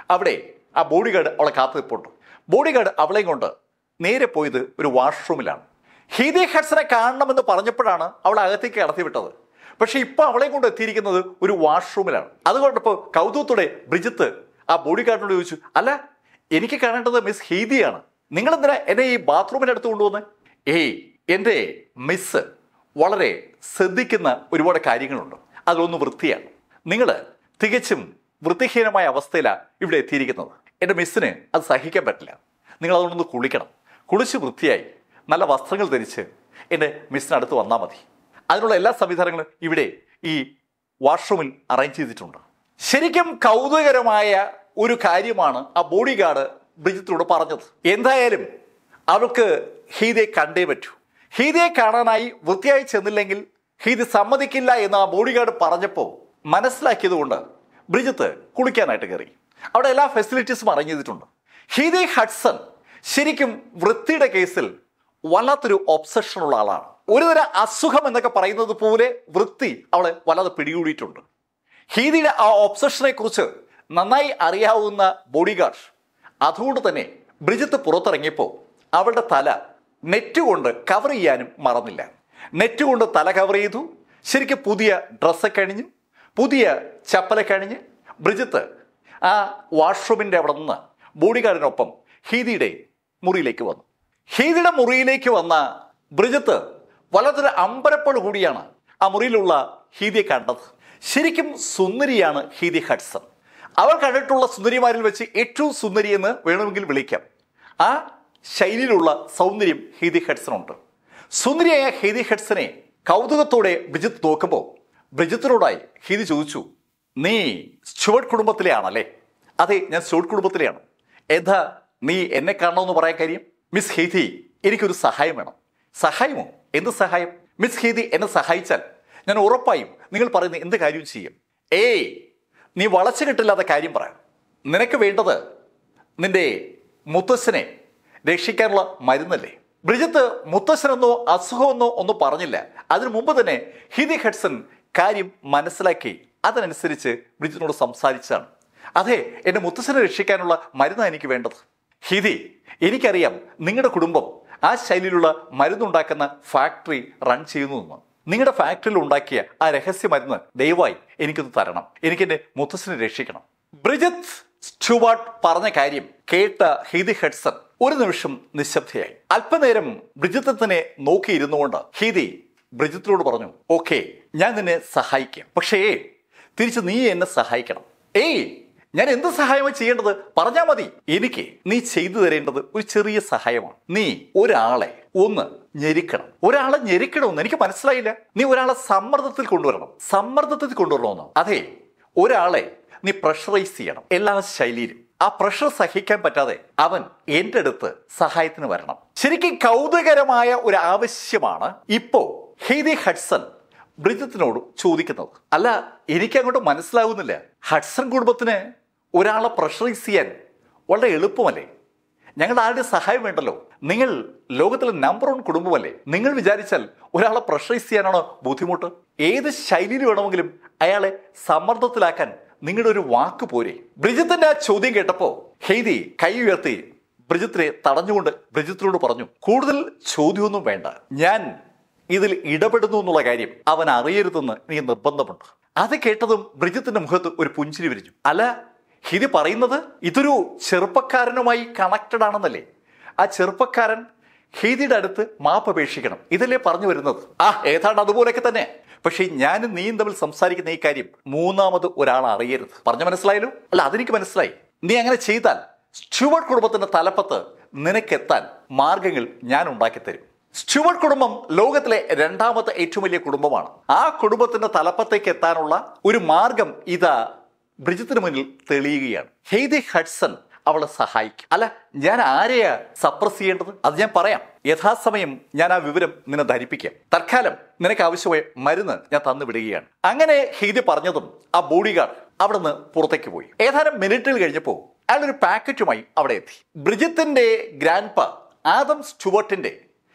അവിടെ ആ ബോഡി ഗാർഡ് അവളെ കാത്തു നിൽപ്പുണ്ട് ബോഡി ഗാർഡ് അവളെയും കൊണ്ട് നേരെ പോയത് ഒരു വാഷ്റൂമിലാണ് ഹീദി ഹഡ്സനെ കാണണമെന്ന് പറഞ്ഞപ്പോഴാണ് അവളെ അകത്തേക്ക് കടത്തി വിട്ടത് പക്ഷെ ഇപ്പൊ അവളെയും കൊണ്ട് എത്തിയിരിക്കുന്നത് ഒരു വാഷ്റൂമിലാണ് അതുകൊണ്ടിപ്പോൾ കൗതുകത്തോടെ ബ്രിജിത്ത് ആ ബോഡി ഗാർഡിനോട് ചോദിച്ചു അല്ല എനിക്ക് കാണേണ്ടത് മിസ് ഹീദിയാണ് നിങ്ങൾ എന്തിനാ എന്നെ ഈ ബാത്റൂമിൻ്റെ അടുത്ത് കൊണ്ടുവന്ന് ഏയ് എൻ്റെ മിസ് വളരെ ശ്രദ്ധിക്കുന്ന ഒരുപാട് കാര്യങ്ങളുണ്ട് അതിലൊന്ന് വൃത്തിയാണ് നിങ്ങൾ തികച്ചും വൃത്തിഹീനമായ അവസ്ഥയിലാണ് ഇവിടെ എത്തിയിരിക്കുന്നത് എൻ്റെ മിസ്സിന് അത് സഹിക്കാൻ പറ്റില്ല നിങ്ങൾ അതുകൊണ്ടൊന്ന് കുളിക്കണം കുളിച്ച് വൃത്തിയായി നല്ല വസ്ത്രങ്ങൾ ധരിച്ച് എൻ്റെ മിസ്സിനടുത്ത് വന്നാൽ മതി അതിനുള്ള എല്ലാ സംവിധാനങ്ങളും ഇവിടെ ഈ വാഷ്റൂമിൽ അറേഞ്ച് ചെയ്തിട്ടുണ്ട് ശരിക്കും കൗതുകകരമായ ഒരു കാര്യമാണ് ആ ബോഡി ഗാർഡ് ബ്രിജിത്തിനോട് പറഞ്ഞത് എന്തായാലും അവൾക്ക് ഹീദയെ കണ്ടേ പറ്റൂ ഹീദയെ കാണാനായി വൃത്തിയായി ചെന്നില്ലെങ്കിൽ ഹീദി സമ്മതിക്കില്ല എന്ന് ആ ബോഡി ഗാർഡ് പറഞ്ഞപ്പോൾ മനസ്സിലാക്കിയതുകൊണ്ട് ബ്രിജിത്ത് കുളിക്കാനായിട്ട് കയറി അവിടെ എല്ലാ ഫെസിലിറ്റീസും അറേഞ്ച് ചെയ്തിട്ടുണ്ട് ഹീദി ഹഡ്സൺ ശരിക്കും വൃത്തിയുടെ കേസിൽ വല്ലാത്തൊരു ഒബ്സഷനുള്ള ആളാണ് ഒരുതരം അസുഖം എന്നൊക്കെ പറയുന്നത് പോലെ വൃത്തി അവളെ വല്ലാതെ പിടികൂടിയിട്ടുണ്ട് ഹീദിയുടെ ആ ഒബ്സഷനെ കുറിച്ച് നന്നായി അറിയാവുന്ന ബോഡി ഗാർഡ് അതുകൊണ്ട് തന്നെ ബ്രിജിത്ത് പുറത്തിറങ്ങിയപ്പോൾ അവളുടെ തല നെറ്റ് കൊണ്ട് കവർ ചെയ്യാനും മറന്നില്ല നെറ്റ് കൊണ്ട് തല കവർ ചെയ്തു ശരിക്കും പുതിയ ഡ്രസ്സൊക്കെ അണിഞ്ഞു പുതിയ ചപ്പലൊക്കെ അണിഞ്ഞ് ബ്രിജിത്ത് ആ വാഷ്റൂമിൻ്റെ അവിടെ നിന്ന് ബോഡി ഗാർഡിനൊപ്പം ഹീദിയുടെ മുറിയിലേക്ക് വന്നു ഹീദിയുടെ മുറിയിലേക്ക് വന്ന ബ്രിജിത്ത് വല്ലാത്തൊരു അമ്പരപ്പോട് കൂടിയാണ് ആ മുറിയിലുള്ള ഹീദിയെ കണ്ടത് ശരിക്കും സുന്ദരിയാണ് ഹീദി ഹഡ്സൺ അവൾ കണ്ടിട്ടുള്ള സുന്ദരിമാരിൽ വെച്ച് ഏറ്റവും സുന്ദരി എന്ന് വേണമെങ്കിൽ വിളിക്കാം ആ ശൈലിയിലുള്ള സൗന്ദര്യം ഹീദി ഹഡ്സനുണ്ട് സുന്ദരിയായ ഹീദി ഹഡ്സനെ കൗതുകത്തോടെ ബ്രിജിത്ത് നോക്കുമ്പോൾ ബ്രിജിത്തിനോടായി ഹീദി ചോദിച്ചു നീ സ്റ്റുവർട്ട് കുടുംബത്തിലെ ആണല്ലേ അതെ ഞാൻ സ്റ്റുവർട്ട് കുടുംബത്തിലെയാണ് എന്താ നീ എന്നെ കാണണമെന്ന് പറയാൻ കാര്യം മിസ് ഹീദി എനിക്കൊരു സഹായം വേണം സഹായമോ എന്ത് സഹായം മിസ് ഹീദി എന്നെ സഹായിച്ചാൽ ഞാൻ ഉറപ്പായും നിങ്ങൾ പറയുന്ന എന്ത് കാര്യവും ചെയ്യും ഏയ് നീ വളച്ചു കിട്ടില്ലാത്ത കാര്യം പറയാം നിനക്ക് വേണ്ടത് നിന്റെ മുത്തശ്ശനെ രക്ഷിക്കാനുള്ള മരുന്നല്ലേ ബ്രിജിത്ത് മുത്തശ്ശനെന്നോ അസുഖമെന്നോ ഒന്നും പറഞ്ഞില്ല അതിനു മുമ്പ് തന്നെ ഹിദി ഹഡ്സൺ കാര്യം മനസ്സിലാക്കി അതനുസരിച്ച് ബ്രിജിത്തിനോട് സംസാരിച്ചാണ് അതെ എൻ്റെ മുത്തശ്ശനെ രക്ഷിക്കാനുള്ള മരുന്നാണ് എനിക്ക് വേണ്ടത് ഹിദി എനിക്കറിയാം നിങ്ങളുടെ കുടുംബം ആ ശൈലിയിലുള്ള മരുന്നുണ്ടാക്കുന്ന ഫാക്ടറി റൺ ചെയ്യുന്നു എന്ന് നിങ്ങളുടെ ഫാക്ടറിയിൽ ഉണ്ടാക്കിയ ആ രഹസ്യ മരുന്ന് ദയവായി എനിക്കൊന്ന് തരണം എനിക്ക് എൻ്റെ മുത്തശ്ശനെ രക്ഷിക്കണം ബ്രിജിത്ത് സ്റ്റുവാർട്ട് പറഞ്ഞ കാര്യം കേട്ട ഹീദി ഹെഡ്സൺ ഒരു നിമിഷം നിശബ്ദയായി അല്പനേരം ബ്രിജിത്തെ തന്നെ നോക്കിയിരുന്നുകൊണ്ട് ഹീദി ബ്രിജിത്തിനോട് പറഞ്ഞു ഓക്കെ ഞാൻ നിന്നെ സഹായിക്കാം പക്ഷേ തിരിച്ച് നീ എന്നെ സഹായിക്കണം ഏയ് ഞാൻ എന്ത് സഹായമാണ് ചെയ്യേണ്ടത് പറഞ്ഞാൽ മതി എനിക്ക് നീ ചെയ്തു തരേണ്ടത് ഒരു ചെറിയ സഹായമാണ് നീ ഒരാളെ ഒന്ന് ഞെരുക്കണം ഒരാളെ ഞെരുക്കണമെന്ന് എനിക്ക് മനസ്സിലായില്ല നീ ഒരാളെ സമ്മർദ്ദത്തിൽ കൊണ്ടുവരണം സമ്മർദ്ദത്തിൽ കൊണ്ടുവരണമെന്നോ അതെ ഒരാളെ നീ പ്രഷറൈസ് ചെയ്യണം എല്ലാ ശൈലിയിലും ആ പ്രഷർ സഹിക്കാൻ പറ്റാതെ അവൻ എൻ്റെ അടുത്ത് സഹായത്തിന് വരണം ശരിക്കും കൗതുകരമായ ഒരു ആവശ്യമാണ് ഇപ്പോ ഹെയ്ദി ഹഡ്സൺ ബ്രിജിത്തിനോട് ചോദിക്കുന്നത് അല്ല എനിക്ക് അങ്ങോട്ട് മനസ്സിലാവുന്നില്ല ഹഡ്സൺ കുടുംബത്തിന് ഒരാളെ പ്രഷറൈസ് ചെയ്യാൻ വളരെ എളുപ്പമല്ലേ ഞങ്ങളുടെ ആരുടെ സഹായം വേണ്ടല്ലോ നിങ്ങൾ ലോകത്തിലെ നമ്പർ വൺ കുടുംബമല്ലേ നിങ്ങൾ വിചാരിച്ചാൽ ഒരാളെ പ്രഷറൈസ് ചെയ്യാനാണോ ബുദ്ധിമുട്ട് ഏത് ശൈലിയിൽ വേണമെങ്കിലും അയാളെ സമ്മർദ്ദത്തിലാക്കാൻ നിങ്ങളുടെ ഒരു വാക്ക് പോരെ ബ്രിജിത്തിന്റെ ആ ചോദ്യം കേട്ടപ്പോ ഹെയ്തി കൈ ഉയർത്തി ബ്രിജിത്തിനെ തടഞ്ഞുകൊണ്ട് ബ്രിജിത്തിനോട് പറഞ്ഞു കൂടുതൽ ചോദ്യമൊന്നും വേണ്ട ഞാൻ ഇതിൽ ഇടപെടുന്നു എന്നുള്ള കാര്യം അവൻ അറിയരുതെന്ന് നീ നിർബന്ധമുണ്ട് അത് കേട്ടതും ബ്രിജിത്തിന്റെ മുഖത്ത് ഒരു പുഞ്ചിരി വിരിഞ്ഞു അല്ല ഹിതി പറയുന്നത് ഇതൊരു ചെറുപ്പക്കാരനുമായി കണക്റ്റഡ് ആണെന്നല്ലേ ആ ചെറുപ്പക്കാരൻ ഹീദിയുടെ അടുത്ത് മാപ്പ് അപേക്ഷിക്കണം ഇതല്ലേ പറഞ്ഞു വരുന്നത് ആ ഏതാണ്ട് അതുപോലെയൊക്കെ തന്നെ പക്ഷേ ഞാനും നീയും തമ്മിൽ സംസാരിക്കുന്ന ഈ കാര്യം മൂന്നാമത് ഒരാൾ അറിയരുത് പറഞ്ഞു മനസ്സിലായല്ലോ അല്ല അതെനിക്ക് മനസ്സിലായി നീ അങ്ങനെ ചെയ്താൽ സ്റ്റുവർട്ട് കുടുംബത്തിന്റെ തലപ്പത്ത് നിനക്കെത്താൻ മാർഗങ്ങൾ ഞാൻ ഉണ്ടാക്കി തരും സ്റ്റുവർട്ട് കുടുംബം ലോകത്തിലെ രണ്ടാമത്തെ ഏറ്റവും വലിയ കുടുംബമാണ് ആ കുടുംബത്തിന്റെ തലപ്പത്തേക്ക് എത്താനുള്ള ഒരു മാർഗം ഇതാ ബ്രിജിത്തിന് മുന്നിൽ തെളിയുകയാണ് ഹെയ്ദി ഹഡ്സൺ അവളെ സഹായിക്കും അല്ല ഞാൻ ആരെയാ സപ്രസ് ചെയ്യേണ്ടത് അത് ഞാൻ പറയാം യഥാസമയം ഞാൻ ആ വിവരം നിന്നെ ധരിപ്പിക്കാം തൽക്കാലം നിനക്ക് ആവശ്യമായ മരുന്ന് ഞാൻ തന്നു വിടുകയാണ് അങ്ങനെ ഹെയ്ദി പറഞ്ഞതും ആ ബോഡി ഗാർഡ് അവിടെ നിന്ന് പുറത്തേക്ക് പോയി ഏതാനും മിനിറ്റുകൾ കഴിഞ്ഞപ്പോൾ അയാൾ ഒരു പാക്കറ്റുമായി അവിടെ എത്തി ബ്രിജിത്തിന്റെ ഗ്രാൻഡ് പ ആദം സ്റ്റുവർട്ടിന്റെ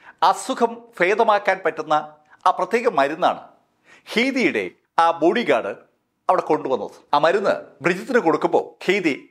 അസുഖം ഭേദമാക്കാൻ പറ്റുന്ന ആ പ്രത്യേക മരുന്നാണ് ഹീദിയുടെ ആ ബോഡി ഗാർഡ് അവിടെ കൊണ്ടുവന്നത് ആ മരുന്ന് ബ്രിജിത്തിന് കൊടുക്കുമ്പോൾ ഹീദി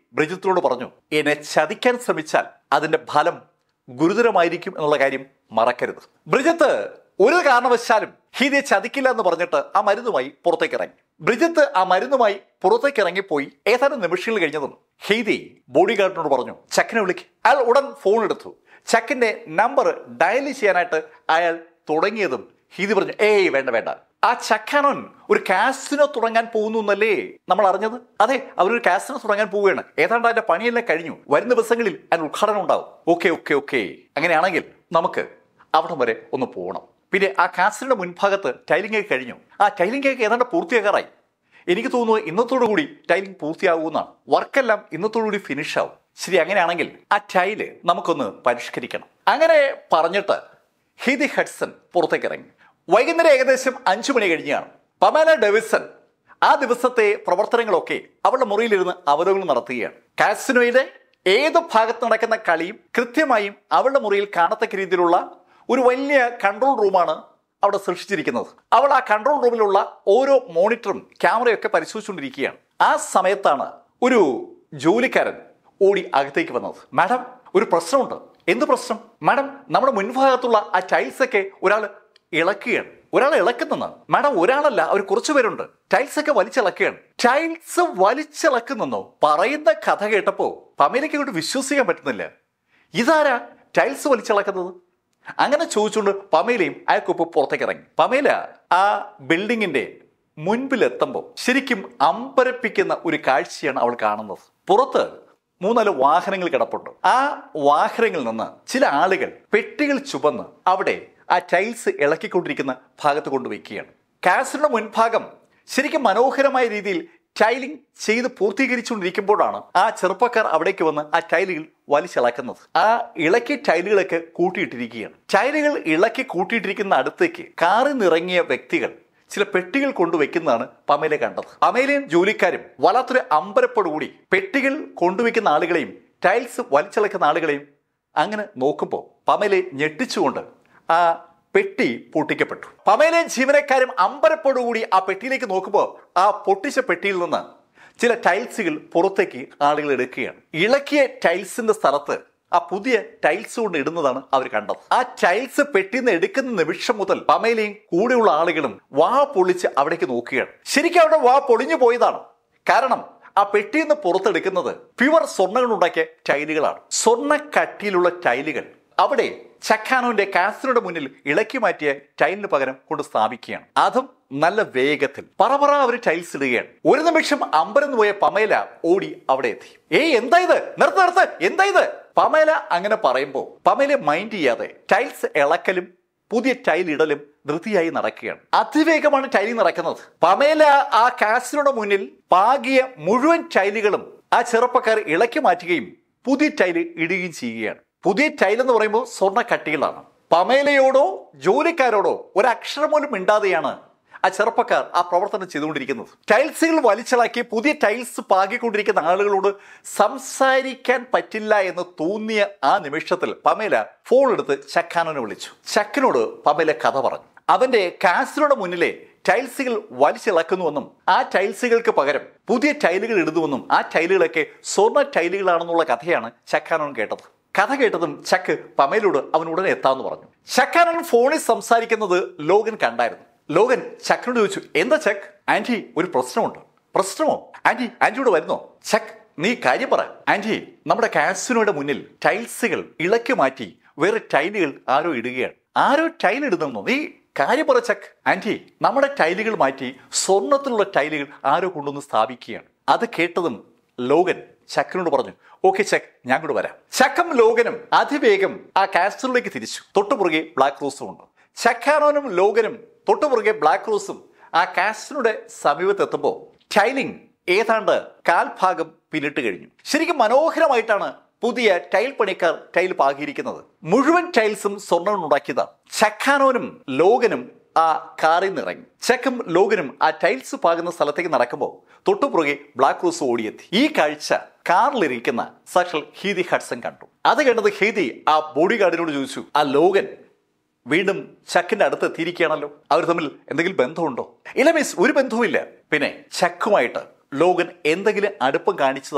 ബ്രിജിത്തിനോട് പറഞ്ഞു എന്നെ ചതിക്കാൻ ശ്രമിച്ചാൽ അതിന്റെ ഫലം ഗുരുതരമായിരിക്കും എന്നുള്ള കാര്യം മറക്കരുത് ബ്രിജിത്ത് ഒരു കാരണവശാലും ഹീതിയെ ചതിക്കില്ല എന്ന് പറഞ്ഞിട്ട് ആ മരുന്നുമായി പുറത്തേക്ക് ഇറങ്ങി ബ്രിജിത്ത് ആ മരുന്നുമായി പുറത്തേക്ക് ഇറങ്ങിപ്പോയി ഏതാനും നിമിഷങ്ങൾ കഴിഞ്ഞതും ഹീതി ബോഡി ഗാർഡിനോട് പറഞ്ഞു ചക്കിനെ വിളിക്ക് അയാൾ ഉടൻ ഫോൺ എടുത്തു ചക്കിന്റെ നമ്പർ ഡയൽ ചെയ്യാനായിട്ട് അയാൾ തുടങ്ങിയതും ഹീതി പറഞ്ഞു ഏയ് വേണ്ട വേണ്ട ആ ചക്കാനോൻ ഒരു കാസിനോ തുടങ്ങാൻ പോകുന്നു എന്നല്ലേ നമ്മൾ അറിഞ്ഞത് അതെ അവരൊരു കാസിനോ തുടങ്ങാൻ പോവുകയാണ് ഏതാണ്ട് അതിന്റെ പണിയെല്ലാം കഴിഞ്ഞു വരും ദിവസങ്ങളിൽ അതിന് ഉദ്ഘാടനം ഉണ്ടാവും ഓക്കെ ഓക്കെ ഓക്കെ അങ്ങനെയാണെങ്കിൽ നമുക്ക് അവിടെ വരെ ഒന്ന് പോകണം പിന്നെ ആ കാസിന്റെ മുൻഭാഗത്ത് ടൈലിംഗ് ഒക്കെ കഴിഞ്ഞു ആ ടൈലിംഗ് ഒക്കെ ഏതാണ്ട് പൂർത്തിയാകാറായി എനിക്ക് തോന്നുന്നു ഇന്നത്തോടു കൂടി ടൈലിംഗ് പൂർത്തിയാകുമെന്നാണ് വർക്കെല്ലാം ഇന്നത്തോടു കൂടി ഫിനിഷ് ആവും ശരി അങ്ങനെയാണെങ്കിൽ ആ ടൈല് നമുക്കൊന്ന് പരിഷ്കരിക്കണം അങ്ങനെ പറഞ്ഞിട്ട് ഹിതി ഹഡ്സൺ പുറത്തേക്ക് ഇറങ്ങി വൈകുന്നേരം ഏകദേശം അഞ്ചു മണി കഴിഞ്ഞാണ് പമേല ഡെവിസൺ ആ ദിവസത്തെ പ്രവർത്തനങ്ങളൊക്കെ അവളുടെ മുറിയിലിരുന്ന് അവലോകനം നടത്തുകയാണ് കാസിനോയുടെ ഏത് ഭാഗത്ത് നടക്കുന്ന കളിയും കൃത്യമായും അവളുടെ മുറിയിൽ കാണത്തക്ക രീതിയിലുള്ള ഒരു വലിയ കൺട്രോൾ റൂമാണ് അവിടെ സൃഷ്ടിച്ചിരിക്കുന്നത് അവൾ ആ കൺട്രോൾ റൂമിലുള്ള ഓരോ മോണിറ്ററും ക്യാമറയൊക്കെ പരിശോധിച്ചുകൊണ്ടിരിക്കുകയാണ് ആ സമയത്താണ് ഒരു ജോലിക്കാരൻ ഓടി അകത്തേക്ക് വന്നത് മാഡം ഒരു പ്രശ്നമുണ്ട് എന്ത് പ്രശ്നം മാഡം നമ്മുടെ മുൻഭാഗത്തുള്ള ആ ടൈൽസ് ഒക്കെ ഒരാൾ ഇളക്കുകയാണ് ഒരാൾ ഇളക്കുന്നെന്ന് മാഡം ഒരാളല്ല അവർ കുറച്ചു പേരുണ്ട് ടൈൽസ് ഒക്കെ വലിച്ചിളക്കുകയാണ് ടൈൽസ് വലിച്ചിളക്കുന്നെന്നോ പറയുന്ന കഥ കേട്ടപ്പോ പമേലയ്ക്ക് അങ്ങോട്ട് വിശ്വസിക്കാൻ പറ്റുന്നില്ല ഇതാരാ ടൈൽസ് വലിച്ചിളക്കുന്നത് അങ്ങനെ ചോദിച്ചുകൊണ്ട് പമേലയും അയാൾക്കൊപ്പം പുറത്തേക്ക് ഇറങ്ങി പമേല ആ ബിൽഡിങ്ങിന്റെ മുൻപിലെത്തുമ്പോൾ ശരിക്കും അമ്പരപ്പിക്കുന്ന ഒരു കാഴ്ചയാണ് അവൾ കാണുന്നത് പുറത്ത് മൂന്നാല് വാഹനങ്ങൾ കിടപ്പുണ്ട് ആ വാഹനങ്ങളിൽ നിന്ന് ചില ആളുകൾ പെട്ടികൾ ചുവന്ന് അവിടെ ആ ടൈൽസ് ഇളക്കിക്കൊണ്ടിരിക്കുന്ന ഭാഗത്ത് കൊണ്ടുവയ്ക്കുകയാണ് കാസിന്റെ മുൻഭാഗം ശരിക്കും മനോഹരമായ രീതിയിൽ ടൈലിംഗ് ചെയ്ത് പൂർത്തീകരിച്ചുകൊണ്ടിരിക്കുമ്പോഴാണ് ആ ചെറുപ്പക്കാർ അവിടേക്ക് വന്ന് ആ ടൈലുകൾ വലിച്ചിളക്കുന്നത് ആ ഇളക്കി ടൈലുകളൊക്കെ കൂട്ടിയിട്ടിരിക്കുകയാണ് ടൈലുകൾ ഇളക്കി കൂട്ടിയിട്ടിരിക്കുന്ന അടുത്തേക്ക് കാറിൽ നിറങ്ങിയ വ്യക്തികൾ ചില പെട്ടികൾ കൊണ്ടുവയ്ക്കുന്നതാണ് പമേല കണ്ടത് പമേലയും ജോലിക്കാരും വല്ലാത്തൊരു അമ്പരപ്പോടുകൂടി പെട്ടികൾ കൊണ്ടുവയ്ക്കുന്ന ആളുകളെയും ടൈൽസ് വലിച്ചിളക്കുന്ന ആളുകളെയും അങ്ങനെ നോക്കുമ്പോൾ പമേലെ ഞെട്ടിച്ചുകൊണ്ട് ആ പെട്ടി പൊട്ടിക്കപ്പെട്ടു പമേലെ ജീവനക്കാരും അമ്പരപ്പോടുകൂടി ആ പെട്ടിയിലേക്ക് നോക്കുമ്പോൾ ആ പൊട്ടിച്ച പെട്ടിയിൽ നിന്ന് ചില ടൈൽസുകൾ പുറത്തേക്ക് ആളുകൾ എടുക്കുകയാണ് ഇളക്കിയ ടൈൽസിന്റെ സ്ഥലത്ത് ആ പുതിയ ടൈൽസ് കൊണ്ട് ഇടുന്നതാണ് അവർ കണ്ടത് ആ ടൈൽസ് പെട്ടിന്ന് എടുക്കുന്ന നിമിഷം മുതൽ പമേലയും കൂടെയുള്ള ആളുകളും വാ പൊളിച്ച് അവിടേക്ക് നോക്കുകയാണ് ശരിക്കും അവിടെ വാ പൊളിഞ്ഞു പോയതാണ് കാരണം ആ പെട്ടിയിൽ നിന്ന് പുറത്തെടുക്കുന്നത് പ്യുവർ സ്വർണ്ണങ്ങൾ ഉണ്ടാക്കിയ ടൈലുകളാണ് സ്വർണ്ണ കട്ടിയിലുള്ള ടൈലുകൾ അവിടെ ചക്കാനോന്റെ കാസിനോയുടെ മുന്നിൽ ഇളക്കി മാറ്റിയ ടൈലിന് പകരം കൊണ്ട് സ്ഥാപിക്കുകയാണ് അതും നല്ല വേഗത്തിൽ പറപറ അവർ ടൈൽസ് ഇടുകയാണ് ഒരു നിമിഷം അമ്പരന്ന് പോയ പമേല ഓടി അവിടെ എത്തി ഏയ് എന്താ ഇത് നിർത്ത് നിർത്ത് എന്താ ഇത് പമേല അങ്ങനെ പറയുമ്പോൾ പമേല മൈൻഡ് ചെയ്യാതെ ടൈൽസ് ഇളക്കലും പുതിയ ടൈൽ ഇടലും ധൃതിയായി നടക്കുകയാണ് അതിവേഗമാണ് ടൈലിംഗ് നടക്കുന്നത് പമേല ആ കാസിനോയുടെ മുന്നിൽ പാകിയ മുഴുവൻ ടൈലുകളും ആ ചെറുപ്പക്കാർ ഇളക്കി മാറ്റുകയും പുതിയ ടൈല് ഇടുകയും ചെയ്യുകയാണ് പുതിയ ടൈൽ എന്ന് പറയുമ്പോൾ സ്വർണ്ണ കട്ടികളാണ് പമേലയോടോ ജോലിക്കാരോടോ ഒരക്ഷരം പോലും മിണ്ടാതെയാണ് ആ ചെറുപ്പക്കാർ ആ പ്രവർത്തനം ചെയ്തുകൊണ്ടിരിക്കുന്നത് ടൈൽസുകൾ വലിച്ചിളക്കി പുതിയ ടൈൽസ് പാകിക്കൊണ്ടിരിക്കുന്ന ആളുകളോട് സംസാരിക്കാൻ പറ്റില്ല എന്ന് തോന്നിയ ആ നിമിഷത്തിൽ പമേല ഫോൺ എടുത്ത് ചക്കാനോനെ വിളിച്ചു ചക്കനോട് പമേല കഥ പറഞ്ഞു അവന്റെ കാസിനോട് മുന്നിലെ ടൈൽസുകൾ വലിച്ചിളക്കുന്നുവെന്നും ആ ടൈൽസുകൾക്ക് പകരം പുതിയ ടൈലുകൾ ഇടുന്നുവെന്നും ആ ടൈലുകളൊക്കെ സ്വർണ്ണ ടൈലുകളാണെന്നുള്ള കഥയാണ് ചക്കാനോൻ കേട്ടത് കഥ കേട്ടതും ചക്ക് പമേലോട് അവൻ ഉടനെ എത്താമെന്ന് പറഞ്ഞു ചക്കാനോൻ ഫോണിൽ സംസാരിക്കുന്നത് ലോകൻ കണ്ടായിരുന്നു ലോകൻ ചക്കിനോട് ചോദിച്ചു എന്താ ചക്ക് ആന്റി ഒരു പ്രശ്നമുണ്ട് പ്രശ്നമോ ആന്റി ആന്റിയോട് വരുന്നോ ചക്ക് നീ കാര്യം പറ ആന്റി നമ്മുടെ കാസിനോയുടെ മുന്നിൽ ടൈൽസുകൾ ഇളക്കി മാറ്റി വേറെ ടൈലുകൾ ആരോ ഇടുകയാണ് ആരോ ടൈൽ ഇടുന്നു നീ കാര്യം പറ ചക്ക് ആന്റി നമ്മുടെ ടൈലുകൾ മാറ്റി സ്വർണത്തിലുള്ള ടൈലുകൾ ആരോ കൊണ്ടുവന്ന് സ്ഥാപിക്കുകയാണ് അത് കേട്ടതും ലോകൻ ചക്കിനോട് പറഞ്ഞു ഓക്കെ ചക്ക് ഞാൻ കൂടെ വരാം ചക്കും ലോകനും അതിവേഗം ആ കാസ്റ്ററിലേക്ക് തിരിച്ചു തൊട്ടുപുറകെ ബ്ലാക്ക് റോസും ഉണ്ട് ചക്കാനോനും ലോകനും തൊട്ടുപുറകെ ബ്ലാക്ക് റോസും ആ കാസ്റ്റിനുടെ സമീപത്തെത്തുമ്പോൾ ടൈലിംഗ് ഏതാണ്ട് കാൽഭാഗം പിന്നിട്ട് കഴിഞ്ഞു ശരിക്കും മനോഹരമായിട്ടാണ് പുതിയ ടൈൽ പണിക്കാർ ടൈൽ പാകിയിരിക്കുന്നത് മുഴുവൻ ടൈൽസും സ്വർണ്ണം ഉണ്ടാക്കിയതാണ് ചക്കാനോനും ലോകനും ആ കാറിൽ നിന്ന് ഇറങ്ങി ചെക്കും ലോകനും ആ ടൈൽസ് പാകുന്ന സ്ഥലത്തേക്ക് നടക്കുമ്പോൾ തൊട്ടുപുറകെ ബ്ലാക്ക് റോസ് ഓടിയെത്തി ഈ കാഴ്ച കാറിലിരിക്കുന്ന സാക്ഷൽ ഹീതി ഹഡ്സൺ കണ്ടു അത് കണ്ടത് ഹീതി ആ ബോഡി ഗാർഡിനോട് ചോദിച്ചു ആ ലോകൻ വീണ്ടും ചക്കിന്റെ അടുത്ത് എത്തിയിരിക്കുകയാണല്ലോ അവർ തമ്മിൽ എന്തെങ്കിലും ബന്ധമുണ്ടോ ഇല്ല മിസ് ഒരു ബന്ധവുമില്ല പിന്നെ ചക്കുമായിട്ട് ലോകൻ എന്തെങ്കിലും അടുപ്പം കാണിച്ചതായി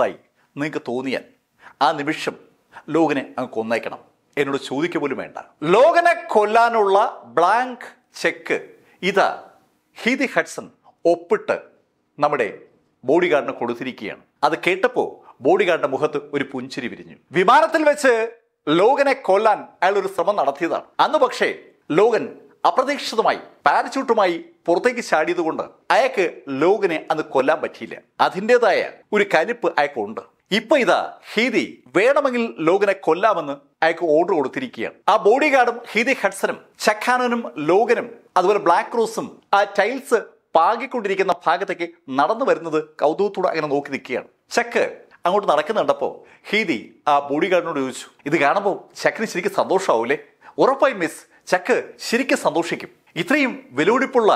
നിങ്ങൾക്ക് തോന്നിയാൽ ആ നിമിഷം ലോകനെ അങ്ങ് കൊന്നേക്കണം എന്നോട് ചോദിക്കുക പോലും വേണ്ട ലോകനെ കൊല്ലാനുള്ള ബ്ലാങ്ക് ചെക്ക് ഇതാ ഹീതി ഹഡ്സൺ ഒപ്പിട്ട് നമ്മുടെ ബോഡി ഗാർഡിന് കൊടുത്തിരിക്കുകയാണ് അത് കേട്ടപ്പോൾ ബോഡി ഗാർഡിന്റെ മുഖത്ത് ഒരു പുഞ്ചിരി വിരിഞ്ഞു വിമാനത്തിൽ വെച്ച് ലോകനെ കൊല്ലാൻ അയാൾ ഒരു ശ്രമം നടത്തിയതാണ് അന്ന് പക്ഷേ ലോകൻ അപ്രതീക്ഷിതമായി പാരച്യൂട്ടുമായി പുറത്തേക്ക് ചാടിയതുകൊണ്ട് അയാൾക്ക് ലോകനെ അന്ന് കൊല്ലാൻ പറ്റിയില്ല അതിൻ്റെതായ ഒരു കലിപ്പ് അയാൾക്കുണ്ട് ഇപ്പൊ ഇതാ ഹീതി വേണമെങ്കിൽ ലോകനെ കൊല്ലാമെന്ന് അയാൾക്ക് ഓർഡർ കൊടുത്തിരിക്കുകയാണ് ആ ബോഡി ഗാർഡും ഹീതി ഹഡ്സനും ചക്കാനനും ലോകനും അതുപോലെ ബ്ലാക്ക് റോസും ആ ടൈൽസ് പാകിക്കൊണ്ടിരിക്കുന്ന ഭാഗത്തേക്ക് നടന്നു വരുന്നത് കൗതുകത്തോടെ അങ്ങനെ നോക്കി നിൽക്കുകയാണ് ചക്ക് അങ്ങോട്ട് നടക്കുന്നുണ്ടപ്പോ ഹീതി ആ ബോഡി ഗാർഡിനോട് ചോദിച്ചു ഇത് കാണുമ്പോൾ ചക്കിന് ശരിക്കും സന്തോഷമാവൂലേ ഉറപ്പായും മിസ് ചക്ക് ശരിക്കും സന്തോഷിക്കും ഇത്രയും വിലപിടിപ്പുള്ള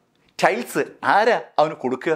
ടൈൽസ് ആരാ അവന് കൊടുക്കുക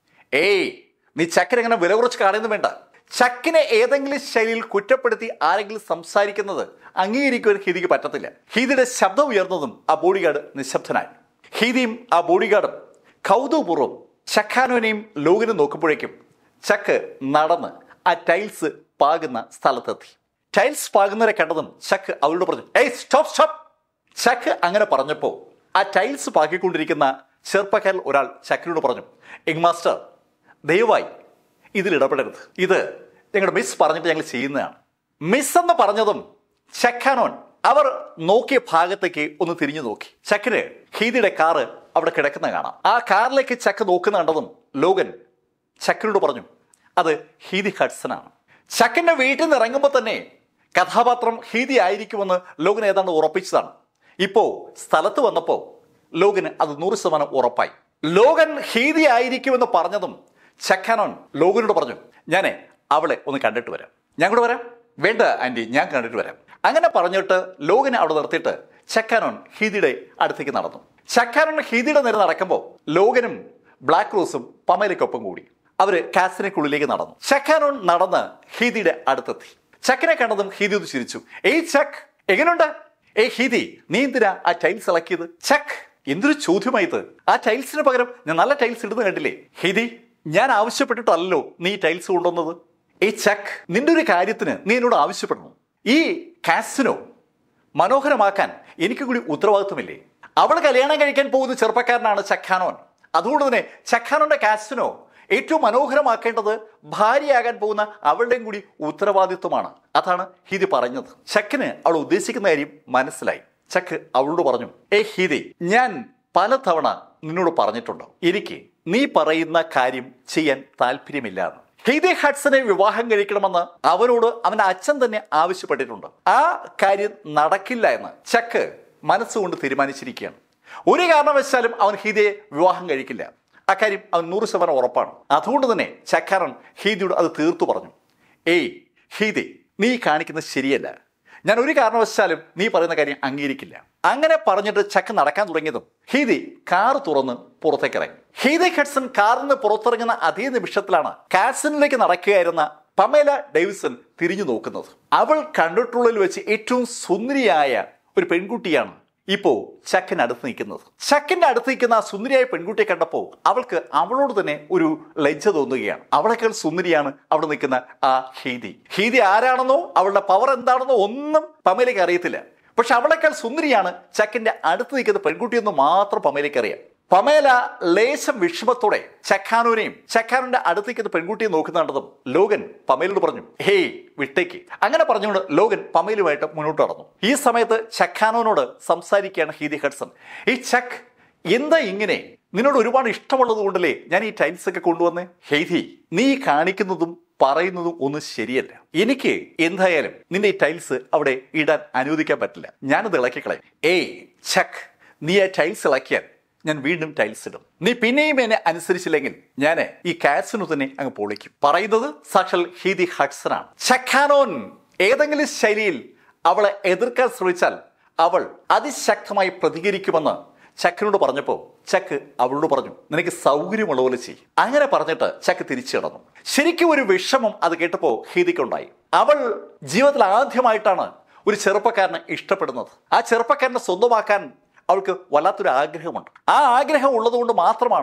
ഏയ് നീ ചക്കിനെ അങ്ങനെ വില കുറച്ച് കാണുന്നു വേണ്ട ചക്കിനെ ഏതെങ്കിലും ശൈലിയിൽ കുറ്റപ്പെടുത്തി ആരെങ്കിലും സംസാരിക്കുന്നത് അംഗീകരിക്കുവാൻ ഹീതിക്ക് പറ്റത്തില്ല ഹീതിയുടെ ശബ്ദം ഉയർന്നതും ആ ബോഡി ഗാർഡ് നിശബ്ദനായി ഹീതിയും ആ ബോഡി ഗാർഡും കൗതുകപൂർവ്വം ചക്കാനോനെയും ലോകിനും നോക്കുമ്പോഴേക്കും ചക്ക് നടന്ന് ആ ടൈൽസ് പാകുന്ന സ്ഥലത്തെത്തി ടൈൽസ് പാകുന്നവരെ കണ്ടതും ചക്ക് അവരോട് പറഞ്ഞു ഏയ് സ്റ്റോപ്പ് സ്റ്റോപ്പ് ചക്ക് അങ്ങനെ പറഞ്ഞപ്പോൾ ആ ടൈൽസ് പാക്കിക്കൊണ്ടിരിക്കുന്ന ചെറുപ്പക്കാരിൽ ഒരാൾ ചക്കിനോട് പറഞ്ഞു എങ് മാസ്റ്റർ ദയവായി ഇതിൽ ഇടപെടരുത് ഇത് ഞങ്ങളുടെ മിസ് പറഞ്ഞിട്ട് ഞങ്ങൾ ചെയ്യുന്നതാണ് മിസ് എന്ന് പറഞ്ഞതും ചക്കാനോൻ അവർ നോക്കിയ ഭാഗത്തേക്ക് ഒന്ന് തിരിഞ്ഞു നോക്കി ചക്കിന് ഹീതിയുടെ കാറ് അവിടെ കിടക്കുന്ന കാണാം ആ കാറിലേക്ക് ചക്ക് നോക്കുന്ന കണ്ടതും ലോകൻ ചക്കിനോട് പറഞ്ഞു അത് ഹീതി ഹഡ്സൺ ആണ് ചക്കിന്റെ വീട്ടിൽ നിന്ന് ഇറങ്ങുമ്പോൾ തന്നെ കഥാപാത്രം ഹീതി ആയിരിക്കുമെന്ന് ലോകൻ ഏതാണ്ട് ഉറപ്പിച്ചതാണ് ഇപ്പോ സ്ഥലത്ത് വന്നപ്പോ ലോകന് അത് നൂറ് ശതമാനം ഉറപ്പായി ലോകൻ ഹീതി ആയിരിക്കുമെന്ന് പറഞ്ഞതും ചക്കാനോൻ ലോകനോട് പറഞ്ഞു ഞാനേ അവളെ ഒന്ന് കണ്ടിട്ട് വരാം ഞാൻ കൂടെ വരാം വേണ്ട ആന്റി ഞാൻ കണ്ടിട്ട് വരാം അങ്ങനെ പറഞ്ഞിട്ട് ലോകനെ അവിടെ നിർത്തിയിട്ട് ചക്കാനോൻ ഹീതിയുടെ അടുത്തേക്ക് നടന്നു ചക്കാനോൻ ഹീതിയുടെ നേരെ നടക്കുമ്പോൾ ലോകനും ബ്ലാക്ക് റോസും പമയിലേക്കൊപ്പം കൂടി അവര് കാസിനെക്കുള്ളിലേക്ക് നടന്നു ചക്കാനോൻ നടന്ന് ഹീതിയുടെ അടുത്തെത്തി ചക്കിനെ കണ്ടതും ഹീതി ഒന്ന് ചിരിച്ചു ഏയ് ചക്ക് എങ്ങനെയുണ്ട് ഏയ് ഹീതി നീ എന്തിനാ ആ ടൈൽസ് ഇളക്കിയത് ചക്ക് എന്തൊരു ചോദ്യമായത് ആ ടൈൽസിന് പകരം ഞാൻ നല്ല ടൈൽസ് ഇടുന്ന കണ്ടില്ലേ ഹീതി ഞാൻ ആവശ്യപ്പെട്ടിട്ടല്ലോ നീ ഈ ടൈൽസ് കൊണ്ടുവന്നത് ഏയ് ചക്ക് നിന്റെ ഒരു കാര്യത്തിന് നീ എന്നോട് ആവശ്യപ്പെടണം ഈ കാസിനോ മനോഹരമാക്കാൻ എനിക്ക് കൂടി ഉത്തരവാദിത്വമില്ലേ അവൾ കല്യാണം കഴിക്കാൻ പോകുന്ന ചെറുപ്പക്കാരനാണ് ചക്കാനോൻ അതുകൊണ്ട് തന്നെ ചക്കാനോന്റെ കാസിനോ ഏറ്റവും മനോഹരമാക്കേണ്ടത് ഭാര്യയാകാൻ പോകുന്ന അവളുടെയും കൂടി ഉത്തരവാദിത്വമാണ് അതാണ് ഹിതി പറഞ്ഞത് ചക്കിന് അവൾ ഉദ്ദേശിക്കുന്ന കാര്യം മനസ്സിലായി ചക്ക് അവളോട് പറഞ്ഞു ഏ ഹിതി ഞാൻ പലതവണ നിന്നോട് പറഞ്ഞിട്ടുണ്ട് എനിക്ക് നീ പറയുന്ന കാര്യം ചെയ്യാൻ താല്പര്യമില്ല എന്ന് ഹെയ്ദെ ഹഡ്സനെ വിവാഹം കഴിക്കണമെന്ന് അവനോട് അവന്റെ അച്ഛൻ തന്നെ ആവശ്യപ്പെട്ടിട്ടുണ്ട് ആ കാര്യം നടക്കില്ല എന്ന് ചക്ക് മനസ്സുകൊണ്ട് തീരുമാനിച്ചിരിക്കുകയാണ് ഒരു കാരണവശാലും അവൻ ഹീദയെ വിവാഹം കഴിക്കില്ല അക്കാര്യം അവൻ നൂറ് ശതമാനം ഉറപ്പാണ് അതുകൊണ്ട് തന്നെ ചക്കാരൻ ഹീദിയോട് അത് തീർത്തു പറഞ്ഞു ഏയ് ഹീദി നീ കാണിക്കുന്നത് ശരിയല്ല ഞാൻ ഒരു കാരണവശാലും നീ പറയുന്ന കാര്യം അംഗീകരിക്കില്ല അങ്ങനെ പറഞ്ഞിട്ട് ചക്ക നടക്കാൻ തുടങ്ങിയതും ഹീദി കാർ തുറന്ന് പുറത്തേക്ക് ഇറങ്ങി ഹീദി ഹഡ്സൺ കാറിൽ നിന്ന് പുറത്തിറങ്ങുന്ന അതേ നിമിഷത്തിലാണ് കാസിനിലേക്ക് നടക്കുകയായിരുന്ന പമേല ഡേവിസൺ തിരിഞ്ഞു നോക്കുന്നത് അവൾ കണ്ടിട്ടുള്ളതിൽ വെച്ച് ഏറ്റവും സുന്ദരിയായ ഒരു പെൺകുട്ടിയാണ് ഇപ്പോ ചക്കിന് അടുത്ത് നിൽക്കുന്നത് ചക്കിന്റെ അടുത്ത് നിൽക്കുന്ന ആ സുന്ദരിയായ പെൺകുട്ടിയെ കണ്ടപ്പോൾ അവൾക്ക് അവളോട് തന്നെ ഒരു ലജ്ജ തോന്നുകയാണ് അവളെക്കാൾ സുന്ദരിയാണ് അവിടെ നിൽക്കുന്ന ആ ഹീതി ഹീതി ആരാണെന്നോ അവളുടെ പവർ എന്താണെന്നോ ഒന്നും പമയിലേക്ക് അറിയത്തില്ല പക്ഷെ അവളെക്കാൾ സുന്ദരിയാണ് ചക്കിന്റെ അടുത്ത് നിൽക്കുന്ന പെൺകുട്ടിയെന്ന് മാത്രം പമയിലേക്ക് അറിയാം പമേല ലേശം വിഷമത്തോടെ ചക്കാനൂനെയും ചക്കാനൂന്റെ അടുത്തേക്ക് പെൺകുട്ടിയെ നോക്കുന്നുണ്ടതും ലോകൻ പമേലോട് പറഞ്ഞു ഹേയ് വിട്ടേക്ക് അങ്ങനെ പറഞ്ഞുകൊണ്ട് ലോകൻ പമേലുമായിട്ട് മുന്നോട്ട് നടന്നു ഈ സമയത്ത് ചക്കാനോനോട് സംസാരിക്കുകയാണ് ഹീതി ഹഡ്സൺ ഈ ചക്ക് എന്താ ഇങ്ങനെ നിന്നോട് ഒരുപാട് ഇഷ്ടമുള്ളത് കൊണ്ടല്ലേ ഞാൻ ഈ ടൈൽസ് ഒക്കെ കൊണ്ടുവന്നേ ഹെയ്തി നീ കാണിക്കുന്നതും പറയുന്നതും ഒന്നും ശരിയല്ല എനിക്ക് എന്തായാലും നിന്റെ ഈ ടൈൽസ് അവിടെ ഇടാൻ അനുവദിക്കാൻ പറ്റില്ല ഞാനത് ഇളക്കിക്കളയും ഏയ് ചക്ക് നീ ആ ടൈൽസ് ഇളക്കിയാൽ ഞാൻ വീണ്ടും ടൈൽസ് ഇടും നീ പിന്നെയും എന്നെ അനുസരിച്ചില്ലെങ്കിൽ ഞാൻ ഈ കാസിനു തന്നെ അങ്ങ് പൊളിക്കും പറയുന്നത് സാക്ഷൽ ഹീതി ഹഡ്സൺ ആണ് ചക്കാനോൻ ഏതെങ്കിലും ശൈലിയിൽ അവളെ എതിർക്കാൻ ശ്രമിച്ചാൽ അവൾ അതിശക്തമായി പ്രതികരിക്കുമെന്ന് ചക്കിനോട് പറഞ്ഞപ്പോൾ ചക്ക് അവളോട് പറഞ്ഞു നിനക്ക് സൗകര്യമുള്ള പോലെ ചെയ്യും അങ്ങനെ പറഞ്ഞിട്ട് ചക്ക് തിരിച്ചു കിടന്നു ശരിക്കും ഒരു വിഷമം അത് കേട്ടപ്പോൾ ഹീതിക്കുണ്ടായി അവൾ ജീവിതത്തിൽ ആദ്യമായിട്ടാണ് ഒരു ചെറുപ്പക്കാരനെ ഇഷ്ടപ്പെടുന്നത് ആ ചെറുപ്പക്കാരനെ സ്വന്തമാക്കാൻ അവൾക്ക് വല്ലാത്തൊരു ആഗ്രഹമുണ്ട് ആ ആഗ്രഹം ഉള്ളതുകൊണ്ട് മാത്രമാണ്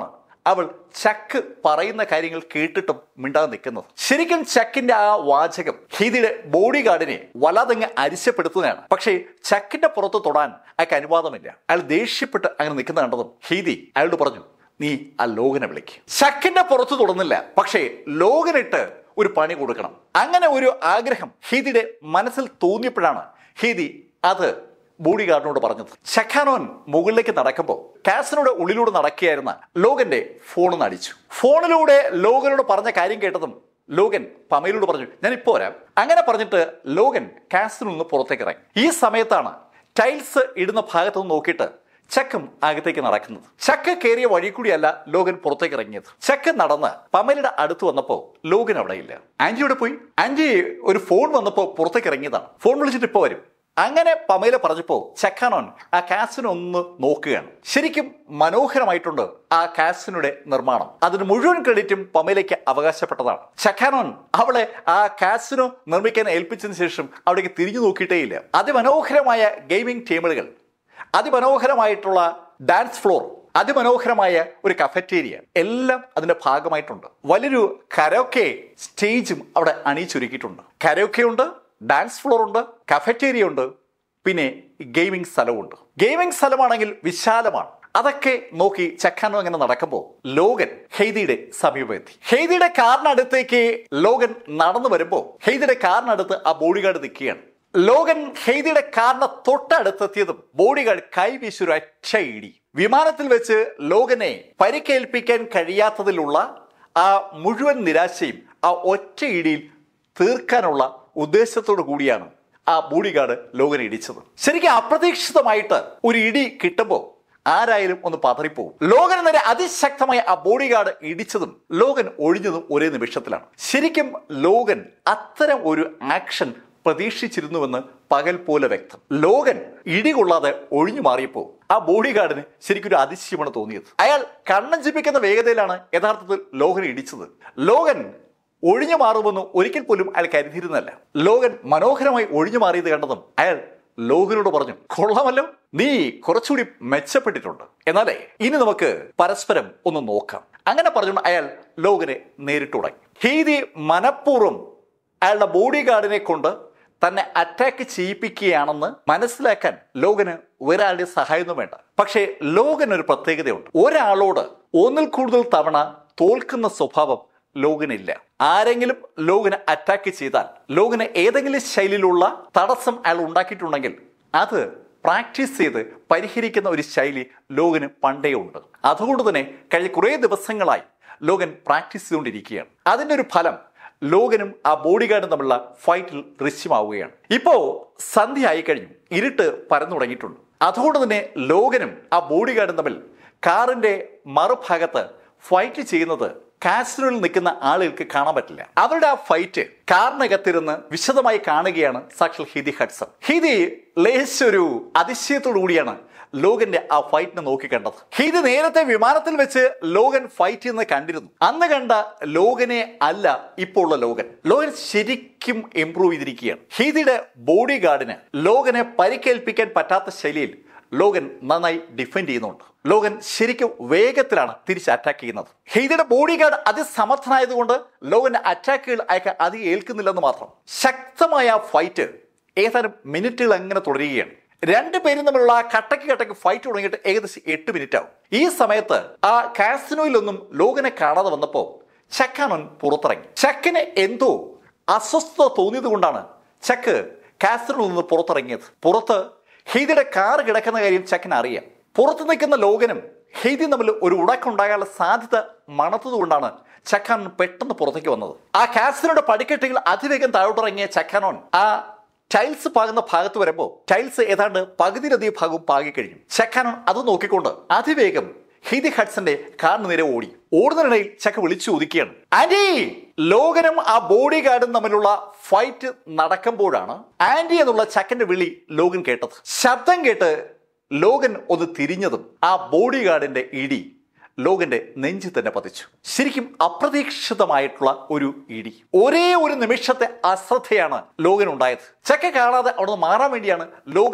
അവൾ ചക്ക് പറയുന്ന കാര്യങ്ങൾ കേട്ടിട്ടും മിണ്ടാതെ നിൽക്കുന്നത് ശരിക്കും ചക്കിന്റെ ആ വാചകം ഹീദിയുടെ ബോഡി ഗാർഡിനെ വല്ലാതങ്ങ് അരിശപ്പെടുത്തുന്നതാണ് പക്ഷേ ചക്കിന്റെ പുറത്ത് തൊടാൻ അയാൾക്ക് അനുവാദമില്ല അയാൾ ദേഷ്യപ്പെട്ട് അങ്ങനെ നിൽക്കുന്ന കണ്ടതും ഹീദി അയാളോട് പറഞ്ഞു നീ ആ ലോകനെ വിളിക്ക് ചക്കിന്റെ പുറത്ത് തൊടുന്നില്ല പക്ഷേ ലോകനിട്ട് ഒരു പണി കൊടുക്കണം അങ്ങനെ ഒരു ആഗ്രഹം ഹീദിയുടെ മനസ്സിൽ തോന്നിയപ്പോഴാണ് ഹീദി അത് ബോഡി ഗാർഡിനോട് പറഞ്ഞത് ഷഖാനോൻ മുകളിലേക്ക് നടക്കുമ്പോൾ കാസിനോട് ഉള്ളിലൂടെ നടക്കുകയായിരുന്ന ലോകന്റെ ഫോൺ അടിച്ചു ഫോണിലൂടെ ലോകനോട് പറഞ്ഞ കാര്യം കേട്ടതും ലോകൻ പമയിലോട് പറഞ്ഞു ഞാൻ ഇപ്പോൾ വരാം അങ്ങനെ പറഞ്ഞിട്ട് ലോകൻ കാസിൽ നിന്ന് പുറത്തേക്ക് ഇറങ്ങി ഈ സമയത്താണ് ടൈൽസ് ഇടുന്ന ഭാഗത്ത് നിന്ന് നോക്കിയിട്ട് ചക്കും അകത്തേക്ക് നടക്കുന്നത് ചക്ക് കയറിയ വഴി കൂടിയല്ല ലോകൻ പുറത്തേക്ക് ഇറങ്ങിയത് ചക്ക് നടന്ന് പമലയുടെ അടുത്ത് വന്നപ്പോൾ ലോകൻ അവിടെ ഇല്ല ആന്റി ഇവിടെ പോയി ആന്റി ഒരു ഫോൺ വന്നപ്പോൾ പുറത്തേക്ക് ഇറങ്ങിയതാണ് ഫോൺ വിളിച്ചിട്ട് ഇപ്പോൾ വരും അങ്ങനെ പമയില പറഞ്ഞപ്പോൾ ചക്കാനോൻ ആ കാസിനെ ഒന്ന് നോക്കുകയാണ് ശരിക്കും മനോഹരമായിട്ടുണ്ട് ആ കാസിനുടെ നിർമ്മാണം അതിന് മുഴുവൻ ക്രെഡിറ്റും പമയിലേക്ക് അവകാശപ്പെട്ടതാണ് ചക്കാനോൻ അവളെ ആ കാസിനോ നിർമ്മിക്കാൻ ഏൽപ്പിച്ചതിന് ശേഷം അവിടേക്ക് തിരിഞ്ഞു നോക്കിയിട്ടേയില്ല അതിമനോഹരമായ ഗെയിമിംഗ് ടേബിളുകൾ അതിമനോഹരമായിട്ടുള്ള ഡാൻസ് ഫ്ലോർ അതിമനോഹരമായ ഒരു കഫറ്റേരിയ എല്ലാം അതിന്റെ ഭാഗമായിട്ടുണ്ട് വലിയൊരു കരോക്കെ സ്റ്റേജും അവിടെ അണിയിച്ചൊരുക്കിയിട്ടുണ്ട് കരോക്കെ ഉണ്ട് ഡാൻസ് ഫ്ലോർ ഉണ്ട് കഫറ്റേരിയ ഉണ്ട് പിന്നെ ഗെയിമിംഗ് സ്ഥലമുണ്ട് ഗെയിമിംഗ് സ്ഥലമാണെങ്കിൽ വിശാലമാണ് അതൊക്കെ നോക്കി ചക്കാനോ അങ്ങനെ നടക്കുമ്പോൾ ലോകൻ ഹെയ്ദിയുടെ സമീപമെത്തി ഹെയ്ദിയുടെ കാറിനടുത്തേക്ക് ലോകൻ നടന്നു വരുമ്പോൾ ഹെയ്ദിയുടെ കാറിനടുത്ത് ആ ബോഡി ഗാർഡ് നിൽക്കുകയാണ് ലോകൻ ഹെയ്ദിയുടെ കാറിന് തൊട്ടടുത്തെത്തിയതും ബോഡി ഗാർഡ് കൈവീശൊരു ഒറ്റ ഇടി വിമാനത്തിൽ വെച്ച് ലോകനെ പരിക്കേൽപ്പിക്കാൻ കഴിയാത്തതിലുള്ള ആ മുഴുവൻ നിരാശയും ആ ഒറ്റ ഇടിയിൽ തീർക്കാനുള്ള ഉദ്ദേശത്തോടു കൂടിയാണ് ആ ബോഡി ഗാർഡ് ലോകനെ ഇടിച്ചത് ശരിക്കും അപ്രതീക്ഷിതമായിട്ട് ഒരു ഇടി കിട്ടുമ്പോൾ ആരായാലും ഒന്ന് പതറിപ്പോവും ലോകന് നേരെ അതിശക്തമായ ആ ബോഡി ഗാർഡ് ഇടിച്ചതും ലോകൻ ഒഴിഞ്ഞതും ഒരേ നിമിഷത്തിലാണ് ശരിക്കും ലോകൻ അത്തരം ഒരു ആക്ഷൻ പ്രതീക്ഷിച്ചിരുന്നുവെന്ന് പകൽ പോലെ വ്യക്തം ലോകൻ ഇടികൊള്ളാതെ ഒഴിഞ്ഞു മാറിയപ്പോൾ ആ ബോഡി ഗാർഡിന് ശരിക്കും ഒരു അതിശയമാണ് തോന്നിയത് അയാൾ കണ്ണഞ്ചിപ്പിക്കുന്ന വേഗതയിലാണ് യഥാർത്ഥത്തിൽ ലോകൻ ഇടിച്ചത് ലോകൻ ഒഴിഞ്ഞു മാറുമെന്ന് ഒരിക്കൽ പോലും അയാൾ കരുതിയിരുന്നല്ല ലോകൻ മനോഹരമായി ഒഴിഞ്ഞു മാറിയത് കണ്ടതും അയാൾ ലോകനോട് പറഞ്ഞു കൊള്ളാമല്ലോ നീ കുറച്ചുകൂടി മെച്ചപ്പെട്ടിട്ടുണ്ട് എന്നാലേ ഇനി നമുക്ക് പരസ്പരം ഒന്ന് നോക്കാം അങ്ങനെ പറഞ്ഞുകൊണ്ട് അയാൾ ലോകനെ നേരിട്ട് തുടങ്ങി ഹീതി മനഃപൂർവ്വം അയാളുടെ ബോഡി ഗാർഡിനെ കൊണ്ട് തന്നെ അറ്റാക്ക് ചെയ്യിപ്പിക്കുകയാണെന്ന് മനസ്സിലാക്കാൻ ലോകന് ഒരാളുടെ സഹായമൊന്നും വേണ്ട പക്ഷേ ലോകന് ഒരു പ്രത്യേകതയുണ്ട് ഒരാളോട് ഒന്നിൽ കൂടുതൽ തവണ തോൽക്കുന്ന സ്വഭാവം ലോകനില്ല ആരെങ്കിലും ലോകനെ അറ്റാക്ക് ചെയ്താൽ ലോകന് ഏതെങ്കിലും ശൈലിയിലുള്ള തടസ്സം അയാൾ ഉണ്ടാക്കിയിട്ടുണ്ടെങ്കിൽ അത് പ്രാക്ടീസ് ചെയ്ത് പരിഹരിക്കുന്ന ഒരു ശൈലി ലോകന് പണ്ടേ ഉണ്ട് അതുകൊണ്ട് തന്നെ കഴിഞ്ഞ കുറേ ദിവസങ്ങളായി ലോകൻ പ്രാക്ടീസ് ചെയ്തുകൊണ്ടിരിക്കുകയാണ് അതിൻ്റെ ഒരു ഫലം ലോകനും ആ ബോഡി ഗാർഡും തമ്മിലുള്ള ഫൈറ്റിൽ ദൃശ്യമാവുകയാണ് ഇപ്പോ സന്ധ്യ ആയി കഴിഞ്ഞു ഇരുട്ട് പരന്നു തുടങ്ങിയിട്ടുണ്ട് അതുകൊണ്ട് തന്നെ ലോകനും ആ ബോഡി ഗാർഡും തമ്മിൽ കാറിന്റെ മറുഭാഗത്ത് ഫൈറ്റ് ചെയ്യുന്നത് കാസിനോയിൽ നിൽക്കുന്ന ആളുകൾക്ക് കാണാൻ പറ്റില്ല അവരുടെ ആ ഫൈറ്റ് കാറിനകത്തിരുന്ന് വിശദമായി കാണുകയാണ് സാക്ഷാൽ ഹിദി ഹഡ്സൺ ഹിദി ലേശൊരു അതിശയത്തോടു കൂടിയാണ് ലോകന്റെ ആ ഫൈറ്റിനെ നോക്കി കണ്ടത് ഹിദി നേരത്തെ വിമാനത്തിൽ വെച്ച് ലോകൻ ഫൈറ്റ് ചെയ്യുന്നത് കണ്ടിരുന്നു അന്ന് കണ്ട ലോകനെ അല്ല ഇപ്പോൾ ഉള്ള ലോകൻ ലോകൻ ശരിക്കും ഇംപ്രൂവ് ചെയ്തിരിക്കുകയാണ് ഹിദിയുടെ ബോഡി ഗാർഡിന് ലോകനെ പരിക്കേൽപ്പിക്കാൻ പറ്റാത്ത ശൈലിയിൽ ലോകൻ നന്നായി ഡിഫെൻഡ് ചെയ്യുന്നുണ്ട് ലോകൻ ശരിക്കും വേഗത്തിലാണ് തിരിച്ച് അറ്റാക്ക് ചെയ്യുന്നത് ഹെയ്ദിയുടെ ബോഡി ഗാർഡ് അതിസമർത്ഥനായതുകൊണ്ട് ലോകന്റെ അറ്റാക്കുകൾ അയക്കാൻ അധികം ഏൽക്കുന്നില്ലെന്ന് മാത്രം ശക്തമായ ആ ഫൈറ്റ് ഏതാനും മിനിറ്റുകൾ അങ്ങനെ തുടരുകയാണ് രണ്ടുപേരും തമ്മിലുള്ള ആ കട്ടക്ക് കട്ടക്ക് ഫൈറ്റ് തുടങ്ങിയിട്ട് ഏകദേശം എട്ട് മിനിറ്റ് ആവും ഈ സമയത്ത് ആ കാസിനോയിലൊന്നും ലോകനെ കാണാതെ വന്നപ്പോൾ ചക്കാനോൻ പുറത്തിറങ്ങി ചക്കിന് എന്തോ അസ്വസ്ഥത തോന്നിയത് കൊണ്ടാണ് ചക്ക് കാസിനോയിൽ നിന്ന് പുറത്തിറങ്ങിയത് പുറത്ത് ഹെയ്ദിയുടെ കാർ കിടക്കുന്ന കാര്യം ചക്കിന് അറിയാം പുറത്ത് നിൽക്കുന്ന ലോകനും ഹെയ്ദിയും തമ്മിൽ ഒരു ഉടക്കുണ്ടാകാനുള്ള സാധ്യത മണത്തതുകൊണ്ടാണ് ചക്കാനോൻ പെട്ടെന്ന് പുറത്തേക്ക് വന്നത് ആ കാസിനോയുടെ പടിക്കെട്ടുകൾ അതിവേഗം താഴോട്ടിറങ്ങിയ ചക്കാനോൻ ആ ടൈൽസ് പാകുന്ന ഭാഗത്ത് വരുമ്പോൾ ടൈൽസ് ഏതാണ്ട് പകുതിയിലധികം ഭാഗവും പാകിക്കഴിഞ്ഞു ചക്കാനോൻ അത് നോക്കിക്കൊണ്ട് അതിവേഗം ഹിദി ഹഡ്സന്റെ കാറിന് നേരെ ഓടി ഓടുന്നതിനിടയിൽ ചക്ക വിളിച്ചു ഒതുക്കിയാണ് ആന്റി ലോകനും ആ ബോഡി ഗാർഡും തമ്മിലുള്ള ഫൈറ്റ് നടക്കുമ്പോഴാണ് ആന്റി എന്നുള്ള ചക്കന്റെ വിളി ലോകൻ കേട്ടത് ശബ്ദം കേട്ട് ലോകൻ ഒന്ന് തിരിഞ്ഞതും ആ ബോഡി ഗാർഡിന്റെ ഇടി ലോകന്റെ നെഞ്ചിൽ തന്നെ പതിച്ചു ശരിക്കും അപ്രതീക്ഷിതമായിട്ടുള്ള ഒരു ഇടി ഒരേ ഒരു നിമിഷത്തെ അശ്രദ്ധയാണ് ലോകൻ ഉണ്ടായത് ചക്ക കാണാതെ അവിടുന്ന് മാറാൻ വേണ്ടിയാണ് ലോകൻ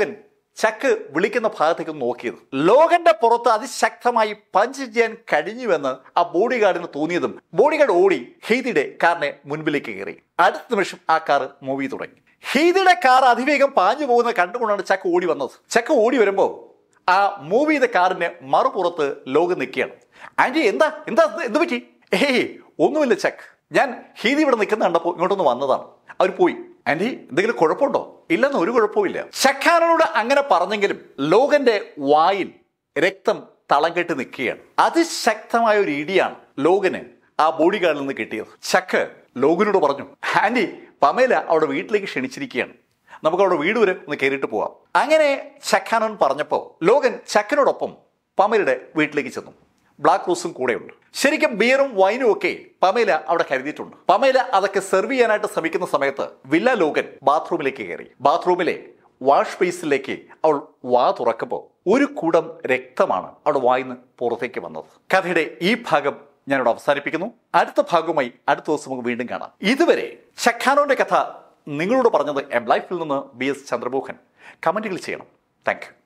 ചക്ക് വിളിക്കുന്ന ഭാഗത്തേക്ക് നോക്കിയത് ലോകന്റെ പുറത്ത് അതിശക്തമായി പഞ്ച് ചെയ്യാൻ കഴിഞ്ഞുവെന്ന് ആ ബോഡി ഗാർഡിന് തോന്നിയതും ബോഡി ഗാർഡ് ഓടി ഹെയ്തിയുടെ കാറിനെ മുൻപിലേക്ക് കയറി അടുത്ത നിമിഷം ആ കാർ മൂവി തുടങ്ങി ഹെയ്തിയുടെ കാർ അതിവേഗം പാഞ്ഞു പോകുന്ന കണ്ടുകൊണ്ടാണ് ചക്ക് ഓടി വന്നത് ചക്ക് ഓടി വരുമ്പോൾ ആ മൂവ് ചെയ്ത കാറിന്റെ മറുപുറത്ത് ലോകം നിൽക്കുകയാണ് ആന്റി എന്താ എന്താ എന്ത് പറ്റി ഏയ് ഒന്നുമില്ല ചക്ക് ഞാൻ ഹീതി ഇവിടെ നിൽക്കുന്ന കണ്ടപ്പോൾ ഇങ്ങോട്ടൊന്ന് വന്നതാണ് അവർ പോയി ആന്റി എന്തെങ്കിലും കുഴപ്പമുണ്ടോ ഇല്ലെന്ന് ഒരു കുഴപ്പമില്ല ഷക്കാനോട് അങ്ങനെ പറഞ്ഞെങ്കിലും ലോകന്റെ വായിൽ രക്തം തളം കെട്ടി നിൽക്കുകയാണ് അതിശക്തമായ ഒരു ഇടിയാണ് ലോകന് ആ ബോഡി ഗാർഡിൽ നിന്ന് കിട്ടിയത് ചക്ക് ലോകനോട് പറഞ്ഞു ആന്റി പമേല അവിടെ വീട്ടിലേക്ക് ക്ഷണിച്ചിരിക്കുകയാണ് നമുക്ക് അവിടെ വീട് വരെ ഒന്ന് കയറിയിട്ട് പോവാം അങ്ങനെ ചക്കാനൻ പറഞ്ഞപ്പോൾ ലോകൻ ചക്കനോടൊപ്പം പമേലയുടെ വീട്ടിലേക്ക് ചെന്നു ബ്ലാക്ക് റോസും കൂടെയുണ്ട് ശരിക്കും ബിയറും വൈനും ഒക്കെ പമേല അവിടെ കരുതിയിട്ടുണ്ട് പമേല അതൊക്കെ സെർവ് ചെയ്യാനായിട്ട് ശ്രമിക്കുന്ന സമയത്ത് വില്ല ലോകൻ ബാത്റൂമിലേക്ക് കയറി ബാത്റൂമിലെ വാഷ് ബേസിലേക്ക് അവൾ വാ തുറക്കുമ്പോൾ ഒരു കുടം രക്തമാണ് അവിടെ വായിന്ന് പുറത്തേക്ക് വന്നത് കഥയുടെ ഈ ഭാഗം ഞാനിവിടെ അവസാനിപ്പിക്കുന്നു അടുത്ത ഭാഗവുമായി അടുത്ത ദിവസം നമുക്ക് വീണ്ടും കാണാം ഇതുവരെ ഷഖാനോന്റെ കഥ നിങ്ങളോട് പറഞ്ഞത് എം ലൈഫിൽ നിന്ന് ബി എസ് ചന്ദ്രമോഹൻ കമന്റുകൾ ചെയ്യണം താങ്ക് യു